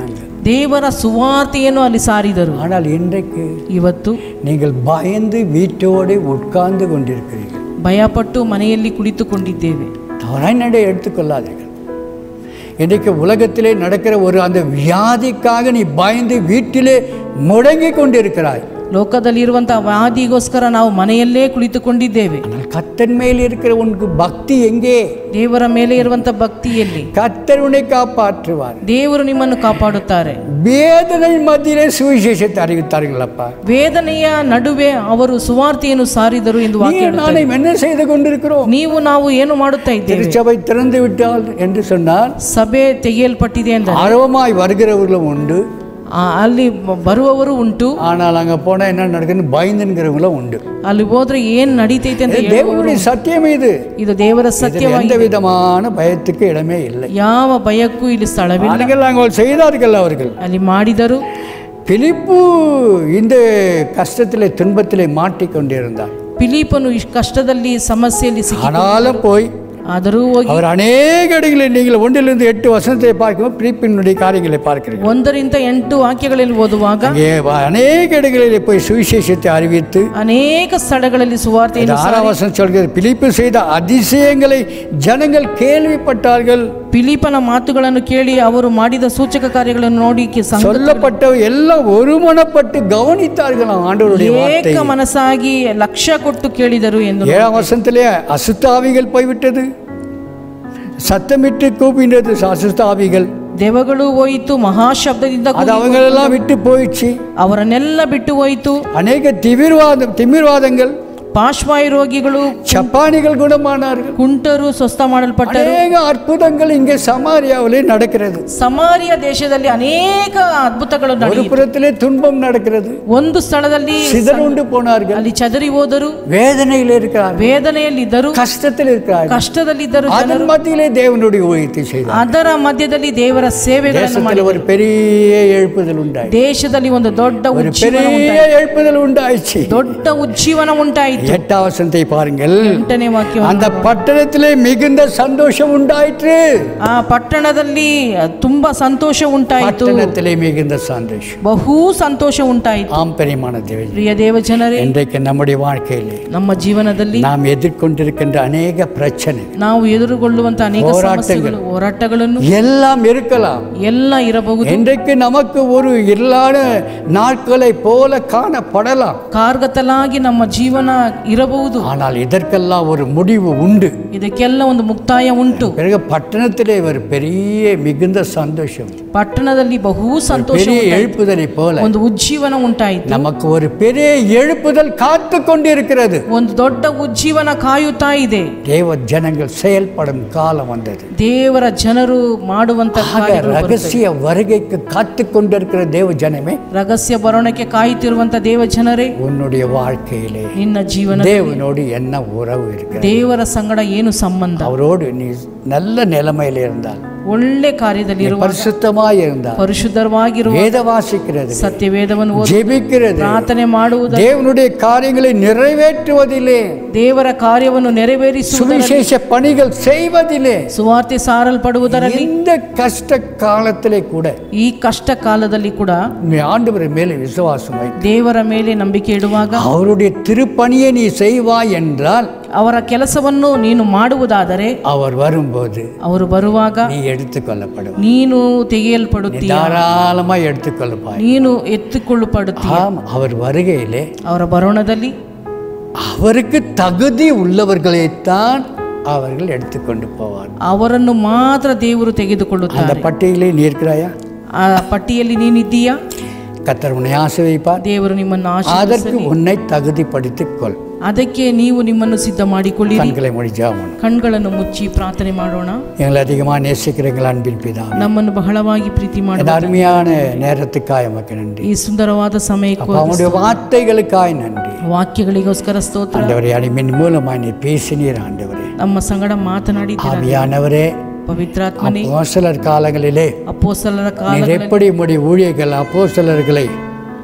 ದೇವರ ಸುವಾರ್ತೆಯನ್ನು ಅಲ್ಲಿ ಸಾರಿದರು ஆனால் இன்றைக்கு ಇವತ್ತು நீங்கள் பயந்து வீட்டோடு உட்கார்ந்து கொண்டிருக்கிறீர்கள் ಭಯಪಟ್ಟು ಮನೆಯಲ್ಲಿ ಕುಳಿತುಕೊಂಡಿದ್ದೇವೆ தவறாய் நடை எடுத்துக்கொள்ளாதீர்கள் இன்றைக்கு உலகத்திலே நடக்கிற ஒரு அந்த வியாதிக்காக நீ பயந்து வீட்டிலே முடங்கி கொண்டிருக்கிறாய் ಲೋಕದಲ್ಲಿರುವಂತಹ ವ್ಯಾಧಿಗೋಸ್ಕರ ನಾವು ಮನೆಯಲ್ಲೇ ಕುಳಿತುಕೊಂಡಿದ್ದೇವೆ ஆனால் கத்தன் மேல் இருக்கிற உனக்கு பக்தி எங்கே ದೇವರ ಮೇಲೆ ಇರುವಂತ ಭಕ್ತಿಯಲ್ಲಿ கத்தர் உன்னை காப்பாற்றுவார் ದೇವರು ನಿಮ್ಮನ್ನು ಕಾಪಾಡುತ್ತಾರೆ வேதனை மத்தியிலே சுவிசேஷத்தை அறிவித்தார்களப்பா ವೇದನೆಯ ನಡುವೆ ಅವರು ಸುವಾರ್ತೆಯನ್ನು ಸಾರಿದರು ಎಂದು நீ ವಾಕ್ಯ ಹೇಳುತ್ತದೆ. நானே என்ன செய்து கொண்டிருக்கிறோம் ನೀವು ನಾವು ಏನು ಮಾಡುತ್ತಾ ಇದ್ದೇವೆ திருச்சபை திறந்து விட்டால் என்று சொன்னால் ಸಭೆ ತೆಗೆಯಲ್ಪಟ್ಟಿದೆ ಎಂದರೆ ஆர்வமாய் வருகிறவர்களும் உண்டு ಆ, ಅಲ್ಲಿ ಬರುವವರು ಉಂಟು ஆனால் அங்கே போனால் என்ன நடக்குதுன்னு பயந்துங்கிறவங்களும் உண்டு ಅಲ್ಲಿ ಹೋದ್ರೆ ಏನ್ ನಡೀತೈತೆ ಅಂತ இது ಹೇಳುವವರು தேவனுடைய சத்தியம் இது ಇದು ದೇವರ இதில் ಸತ್ಯವಾಗಿ எந்த விதமான பயத்துக்கு இடமே இல்லை ಯಾವ ಭಯಕ್ಕೂ ಇಲ್ಲಿ ಸ್ಥಳವಿಲ್ಲ பாருங்கள் நாங்கள் செய்தார்கள் அவர்கள் ಅಲ್ಲಿ ಮಾಡಿದರು பிலிப்பு இந்த கஷ்டத்திலே துன்பத்திலே மாட்டிக்கொண்டிருந்தார் ಪಿಲೀಪನು ಇಷ್ಟ್ ಕಷ್ಟದಲ್ಲಿ ಸಮಸ್ಯೆಯಲ್ಲಿ ಸಿಕ್ಕಿ ஆனாலும் போய் ಆದರೂ ಹೋಗಿ அவர் அநேக இடங்களில் நீங்கள் ஒன்றிலிருந்து எட்டு வசனத்தை பார்க்கும்போது பிலிப்பினுடைய காரியங்களை பார்க்கிறீர்கள் ಒಂದರಿಂದ ಎಂಟು ವಾಕ್ಯಗಳಲ್ಲಿ ಓದುವಾಗ அங்கே வ- அநேக இடங்களில் போய் சுவிசேஷத்தை அறிவித்து ಅನೇಕ ಸ್ಥಳಗಳಲ್ಲಿ இந்த ಸುವಾರ್ತೆಯನ್ನು ஆறாம் வசனம் சொல்கிறது பிலிப்பு செய்த அதிசயங்களை ஜனங்கள் கேள்விப்பட்டார்கள் ಪಿಲೀಪನ ಮಾತುಗಳನ್ನು ಕೇಳಿ ಅವರು ಮಾಡಿದ ಸೂಚಕ ಕಾರ್ಯಗಳನ್ನು ನೋಡಿ ಕಿ- ಸಂಘ சொல்லப்பட்ட எல்லாம் ஒருமனப்பட்டு கவனித்தார்களாம் ஆண்டவருடைய வார்த்தை ಏಕ ಮನಸ್ಸಾಗಿ ಲಕ್ಷ್ಯ ಕೊಟ್ಟು ಕೇಳಿದರು ಎಂದು ஏழாம் வருஷத்திலே அசுத்தாவிகள் போய்விட்டது சத்தமிட்டு கூப்பின்றது அசுத்தாவிகள் ದೆವಗಳು ಹೋಯಿತು ಮಹಾಶಬ್ದದಿಂದ அது அவங்களெல்லாம் விட்டு போயிடுச்சு ಅವರನ್ನೆಲ್ಲ ಬಿಟ್ಟು ಹೋಯಿತು அநேக திமிர்வாதம் திமிர்வாதங்கள் ಪಾರ್ಶ್ವಾಯು ರೋಗಿಗಳು சப்பானிகள் குணமானார்கள் ಕುಂಟರು ಸ್ವಸ್ಥ ಮಾಡಲ್ಪಟ್ಟರು அநேக அற்புதங்கள் இங்கே சமாரியாவிலே நடக்கிறது ಸಮಾರಿಯ ದೇಶದಲ್ಲಿ ಅನೇಕ ಅದ್ಭುತಗಳು ஒரு ನಡೆಯಿತು புறத்திலே துன்பம் நடக்கிறது ಒಂದು ಸ್ಥಳದಲ್ಲಿ சிதறுண்டு போனார்கள் ಅಲ್ಲಿ ಚದರಿ ಹೋದರು வேதனையில் இருக்கிறார்கள் ವೇದನೆಯಲ್ಲಿದ್ದರು கஷ்டத்தில் இருக்கிறார்கள் ಕಷ್ಟದಲ್ಲಿದ್ದರು அதன் மத்தியிலே தேவனுடைய ஊழியத்தை செய்தார் ಅದರ ಮಧ್ಯದಲ್ಲಿ ದೇವರ ಸೇವೆಗಳನ್ನು ಮಾಡಿ தேசத்தில் ஒரு பெரிய எழுப்புதல் உண்டாய் ದೇಶದಲ್ಲಿ ಒಂದು ದೊಡ್ಡ ஒரு ಉಜ್ಜೀವನ பெரிய எழுப்புதல் உண்டாயிடுச்சு ದೊಡ್ಡ ಉಜ್ಜೀವನ ಉಂಟಾಯಿತು எட்டாம் வசனத்தை பாருங்கள் ಎಂಟನೇ ವಾಕ್ಯ அந்த பட்டணத்திலே மிகுந்த சந்தோஷம் உண்டாயிற்று ಆ ಪಟ್ಟಣದಲ್ಲಿ ತುಂಬಾ ಸಂತೋಷ ಉಂಟಾಯಿತು பட்டணத்திலே மிகுந்த சந்தோஷம் ಬಹು ಸಂತೋಷ ಉಂಟಾಯಿತು ஆம் பெரியமான தேவன் ಪ್ರಿಯ ದೇವ ಜನರೇ இன்றைக்கு நம்முடைய வாழ்க்கையிலே ನಮ್ಮ ಜೀವನದಲ್ಲಿ நாம் எதிர்கொண்டிருக்கின்ற அநேக பிரச்சனை ನಾವು ಎದುರುಗೊಳ್ಳುವಂತ ಅನೇಕ ಹೋರಾಟಗಳು. ಸಮಸ್ಯೆಗಳು ಹೋರಾಟಗಳನ್ನು எல்லாம் இருக்கலாம் ಎಲ್ಲ ಇರಬಹುದು இன்றைக்கு நமக்கு ஒரு இல்லாத நாட்களை போல காணப்படலாம் ಕಾರ್ಗತಲಾಗಿ ನಮ್ಮ ಜೀವನ ಇರಬಹುದು ஆனால் இதற்கெல்லாம் ஒரு முடிவு உண்டு ಇದಕ್ಕೆಲ್ಲ ಒಂದು ಮುಕ್ತಾಯ ಉಂಟು பிறகு பட்டணத்திலே ஒரு பெரிய மிகுந்த சந்தோஷம் ಪಟ್ಟಣದಲ್ಲಿ ಬಹು ಸಂತೋಷ பெரிய ಉಂಟಾಯಿತು. எழுப்புதலை போல ಒಂದು ಉಜ್ಜೀವನ ಉಂಟಾಯಿತು நமக்கு ஒரு பெரிய எழுப்புதல் காத்து கொண்டிருக்கிறது ಒಂದು ದೊಡ್ಡ ಉಜ್ಜೀವನ ಕಾಯುತ್ತಾ ಇದೆ தேவ ஜனங்கள் செயல்படும் காலம் வந்தது ದೇವರ ಜನರು ಮಾಡುವಂತ ஆக ಕಾರ್ಯಗಳು ಬರುತ್ತವೆ. ரகசிய வருகைக்கு காத்து கொண்டிருக்கிற தேவ ஜனமே ರಹಸ್ಯ ಬರೋಣಕ್ಕೆ ಕಾಯುತ್ತಿರುವಂತ ದೇವ ಜನರೇ உன்னுடைய வாழ்க்கையிலே ನಿನ್ನ ಜೀವನ தேவனோடு என்ன உறவு இருக்கிறது ದೇವರ ಸಂಗಡ ಏನು ಸಂಬಂಧ அவரோடு நீ நல்ல நிலைமையில இருந்தால் ಒಳ್ಳೆ ಕಾರ್ಯದಲ್ಲಿ நீ ಇರುವ பரிசுத்தமாய் இருந்தால் ಪರಿಶುದ್ಧವಾಗಿರುವ வேத வாசிக்கிறது ಸತ್ಯವೇದವನ್ನು ಓದಿ ஜெபிக்கிறது ಪ್ರಾರ್ಥನೆ ಮಾಡುವುದು தேவனுடைய காரியங்களை நிறைவேற்றுவதிலே ದೇವರ ಕಾರ್ಯವನ್ನು ನೆರವೇರಿಸುವುದರಲ್ಲಿ சுவிசேஷ பணிகள் செய்வதிலே ಸುವಾರ್ತೆ ಸಾರಲ್ಪಡುವುದರಲ್ಲಿ இந்த கஷ்ட காலத்திலே கூட ಈ ಕಷ್ಟ ಕಾಲದಲ್ಲಿ ಕೂಡ நீ ஆண்டவர் மேலே விசுவாசம் வை ದೇವರ ಮೇಲೆ ನಂಬಿಕೆ ಇಡುವಾಗ அவருடைய திருப்பணியை நீ செய்வாய் என்றால் ಅವರ ಕೆಲಸವನ್ನು ನೀನು ಮಾಡುವುದಾದರೆ அவர் வரும்போது ಅವರು ಬರುವಾಗ நீ எடுத்துக்கொள்ளப்படுவாய் ನೀನು நீ ತೆಗೆಯಲ್ಪಡುತ್ತೀಯ தாராளமாய் எடுத்துக்கொள்ளப்பாய் ನೀನು ಎತ್ತಿಕೊಳ್ಳಲ್ಪಡುತ್ತೀಯ ஆம் அவர் வருகையிலே ಅವರ ಬರೋಣದಲ್ಲಿ அவருக்கு தகுதி உள்ளவர்களைத்தான் அவர்கள் எடுத்துக்கொண்டு போவார் ಅವರನ್ನು ಮಾತ್ರ ದೇವರು அந்த ತೆಗೆದುಕೊಳ್ಳುತ್ತಾರೆ பட்டியலே நீ இருக்கிறாயா ಆ ಪಟ್ಟಿಯಲ್ಲಿ ನೀನಿದ್ದೀಯಾ கத்தர் உன்னை ஆசிர்வதிப்பார் ದೇವರು ನಿಮ್ಮನ್ನು அதற்கு ಆಶೀರ್ವದಿಸಲಿ உன்னை தகுதிப்படுத்திக் கொள் ಅದಕ್ಕೆ ನೀವು ನಿಮ್ಮನ್ನು ಸಿದ್ಧ ಮಾಡಿಕೊಳ್ಳಿರಿ கண்களை முடிஞ்சாமணும் ಕಣ್ಗಳನ್ನು ಮುಚ್ಚಿ ಪ್ರಾರ್ಥನೆ ಮಾಡೋಣ எங்களை அதிகமாக நேசிக்கிறீங்கள் அன்பில் பிதா ನಮ್ಮನ್ನು ಬಹಳವಾಗಿ ಪ್ರೀತಿ இந்த ಮಾಡುವ அருமையான நேரத்துக்காய் எமக்கு நன்றி ಈ ಸುಂದರವಾದ ಸಮಯಕ್ಕೂ அப்பா, உம்முடைய வார்த்தைகளுக்காய் நன்றி ವಾಕ್ಯಗಳಿಗೋಸ್ಕರ ಸ್ತೋತ್ರ ஆண்டவரே அடிமின் மூலமாய் நீ பேசினீர் ஆண்டவரே ನಮ್ಮ ಸಂಗಡ ಮಾತನಾಡಿದ್ದೀರ ஆவியானவரே ಪವಿತ್ರಾತ್ಮನೇ அப்போஸ்தலர் காலங்களிலே ಅಪ್ಪೋಸಲರ நீர் ಕಾಲ எப்படி உம்முடைய ஊழியர்கள் அப்போஸ்தலர்களை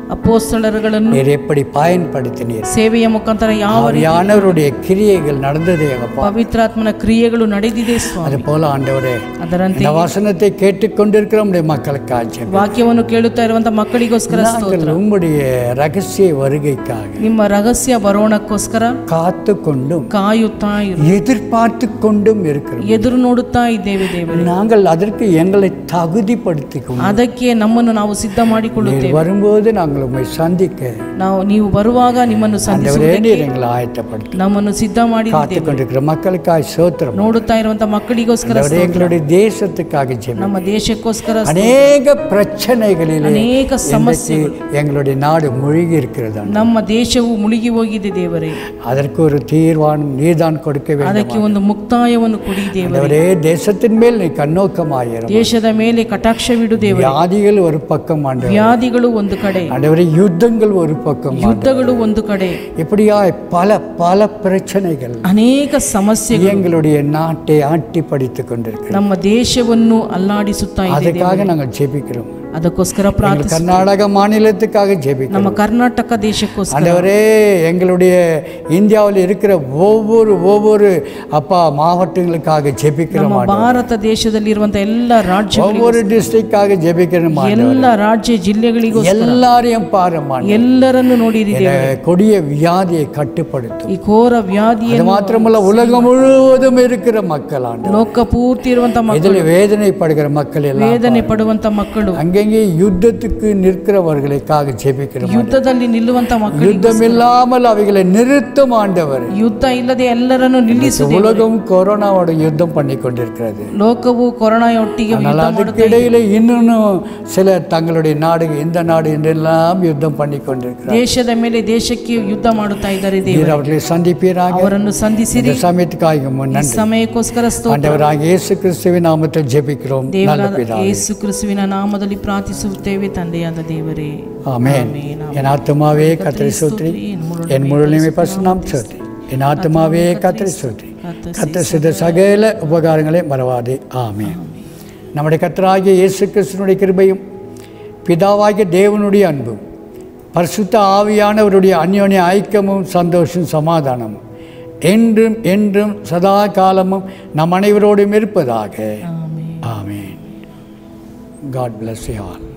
ಅಪೋಸ್ತಲರುಗಳನ್ನು நீர் எப்படி பயன்படுத்தினீர் ಸೇವೆಯ ಮುಖಾಂತರ ಯಾವ ರೀತಿ ஆவியானவருடைய கிரியைகள் நடந்ததே அப்பா ಪವಿತ್ರಾತ್ಮನ ಕ್ರಿಯೆಗಳು ನಡೆದಿದೆ ಸ್ವಾಮಿ அது போல ஆண்டவரே ಅದರಂತೆ இந்த வசனத்தை கேட்டுக்கொண்டிருக்கிற நம்முடைய மக்களுக்கு ஆச்சரியம் ವಾಕ್ಯವನ್ನು ಕೇಳುತ್ತಾ ಇರುವಂತ ಮಕ್ಕಳಿಗೋಸ್ಕರ ಸ್ತೋತ್ರ நாங்கள் உம்முடைய ரகசிய வருகைக்காக ನಿಮ್ಮ ರಹಸ್ಯ ಬರೋಣಕ್ಕೋಸ್ಕರ காத்து கொண்டும் ಕಾಯುತ್ತಾ ಇರು எதிர்பார்த்து கொண்டும் இருக்கிறோம் ಎದುರು ನೋಡುತ್ತಾ ಇದ್ದೇವೆ ದೇವರೇ நாங்கள் அதற்கு எங்களை தகுதிப்படுத்திக் கொண்டு ಅದಕ್ಕೆ ನಮ್ಮನ್ನು ನಾವು ಸಿದ್ಧ ಮಾಡಿಕೊಳ್ಳುತ್ತೇವೆ நீர் வரும்போது நாங்கள் உண்மை சந்திக்க ನಾವು ನೀವು ಬರುವಾಗ ನಿಮ್ಮನ್ನು ಸಂಧಿಸು ஆண்டவரே நீர் எங்களை ஆயத்தப்படுத்தி ನಮ್ಮನ್ನು ಸಿದ್ಧ காத்து ಮಾಡಿದ್ದೇವೆ கொண்டிருக்கிற மக்களுக்காய் சோத்திரம் ನೋಡುತ್ತಾ ಇರುವಂತ ಮಕ್ಕಳಿಗೋಸ್ಕರ ஆண்டவரே எங்களுடைய தேசத்துக்காக ஜெபம் ನಮ್ಮ ದೇಶಕ್ಕೋಸ್ಕರ அநேக பிரச்சனைகளிலே ಅನೇಕ ಸಮಸ್ಯೆ இன்றைக்கு எங்களுடைய நாடு மூழ்கி இருக்கிறதா ನಮ್ಮ ದೇಶವು ಮುಳುಗಿ ಹೋಗಿದೆ ದೇವರೇ அதற்கு ஒரு தீர்வானம் நீர்தான் கொடுக்க வேண்டும் ಅದಕ್ಕೆ ಒಂದು ಮುಕ್ತಾಯವನ್ನು ಕೊಡಿ ದೇವರೇ ஆண்டவரே தேசத்தின் மேல் நீ கண்ணோக்கமாயிரும் ದೇಶದ ಮೇಲೆ ಕಟಾಕ್ಷವಿಡು ದೇವರೇ வியாதிகள் ஒரு பக்கம் ஆண்டவர் ವ್ಯಾಧಿಗಳು ಒಂದು ಕಡೆ ஆண்டவரே யுத்தங்கள் ஒரு பக்கம் ಯುದ್ಧಗಳು ಒಂದು ಕಡೆ இப்படியாய் பல பல பிரச்சனைகள் ಅನೇಕ ಸಮಸ್ಯೆಗಳು எங்களுடைய நாட்டை ஆட்டி படித்துக் கொண்டிருக்கிறோம் ನಮ್ಮ ದೇಶವನ್ನು ಅಲ್ಲಾಡಿಸುತ್ತಾ ಇದೆ அதுக்காக நாங்கள் ஜெபிக்கிறோம் ಅದಕ್ಕೋಸ್ಕರ எங்கள் ಪ್ರಾರ್ಥಿ கர்நாடக மாநிலத்துக்காக ஜெபிக்கிறோம் ನಮ್ಮ ಕರ್ನಾಟಕ ದೇಶಕ್ಕೋಸ್ಕರ ஆண்டவரே எங்களுடைய இந்தியாவில் இருக்கிற ஒவ்வொரு ஒவ்வொரு அப்பா மாவட்டங்களுக்காக ஜெபிக்கிறோம் ನಮ್ಮ ಭಾರತ ದೇಶದಲ್ಲಿರುವಂತ ಎಲ್ಲ ರಾಜ್ಯ ஒவ்வொரு டிஸ்ட்ரிக்டாக ஜெபிக்கிறோம் ಎಲ್ಲ ರಾಜ್ಯ ಜಿಲ್ಲೆಗಳಿಗೂ எல்லாரையும் பாருமா ಎಲ್ಲರನ್ನು ನೋಡಿರಿ இந்த கொடிய வியாதியை கட்டுப்படுத்தும் ಈ ಘೋರ ವ್ಯಾಧಿಯನ್ನು அது மாத்திரமல்ல உலகம் முழுவதும் இருக்கிற மக்கள் ஆண்டு ಲೋಕ ಪೂರ್ತಿ ಇರುವಂತ ಮಕ್ಕಳು இதில் வேதனைப்படுகிற மக்கள் எல்லாம் ವೇದನೆ ಪಡುವಂತ ಮಕ್ಕಳು அங்கங்கே யுத்தத்துக்கு நிற்கிறவர்களுக்காக ஜெபிக்கிறோம் ಯುದ್ಧದಲ್ಲಿ ನಿಲ್ಲುವಂತ ಮಕ್ಕಳು யுத்தம் இல்லாமல் அவைகளை நிறுத்தும் ஆண்டவர் ಯುದ್ಧ ಇಲ್ಲದೆ ಎಲ್ಲರನ್ನು ನಿಲ್ಲಿಸು உலகம் கொரோனாவோட யுத்தம் பண்ணி கொண்டிருக்கிறது ಲೋಕವು ಕೊರೋನಾಯೊಟ್ಟಿಗೆ ஆனால் அதுக்கு இடையில இன்னும் சில தங்களுடைய நாடு இந்த நாடு என்றெல்லாம் யுத்தம் பண்ணி கொண்டிருக்கிறார் ದೇಶದ ಮೇಲೆ ದೇಶಕ್ಕೆ ಯುದ್ಧ ಮಾಡುತ್ತಾ ಇದ್ದಾರೆ ದೇವರು நீர் அவர்களை சந்திப்பீராக ಅವರನ್ನು ಸಂಧಿಸಿರಿ இந்த சமயத்துக்காக முன் ಈ நன்றி ಸಮಯಕ್ಕೋಸ್ಕರ ಸ್ತೋತ್ರ ஆண்டவராக இயேசு கிறிஸ்துவின் நாமத்தில் ஜெபிக்கிறோம் நல்ல ದೇವರಾದ பிதாவே ಯೇಸು ಕ್ರಿಸ್ತುವಿನ ನಾಮದಲ್ಲಿ ಪ್ರಾರ್ಥಿಸುತ್ತೇವೆ ತಂದೆಯಾದ ದೇವರೇ ஆமென் என் ஆத்மாவே கத்திரை சோத்ரி என் முழுநிலை பசுநாம் சோத்ரி என் ஆத்மாவே கத்திரை சோத்ரி கத்த சித சகல உபகாரங்களை மறவாதே ஆமென் நம்முடைய கத்தராகிய இயேசு கிறிஸ்துனுடைய கிருபையும் பிதாவாகிய தேவனுடைய அன்பும் பரிசுத்த ஆவியானவருடைய அந்யோன்ய ஐக்கியமும் சந்தோஷம் சமாதானமும் என்றும் என்றும் சதா காலமும் நம் அனைவரோடும் இருப்பதாக amen. Amen god bless you all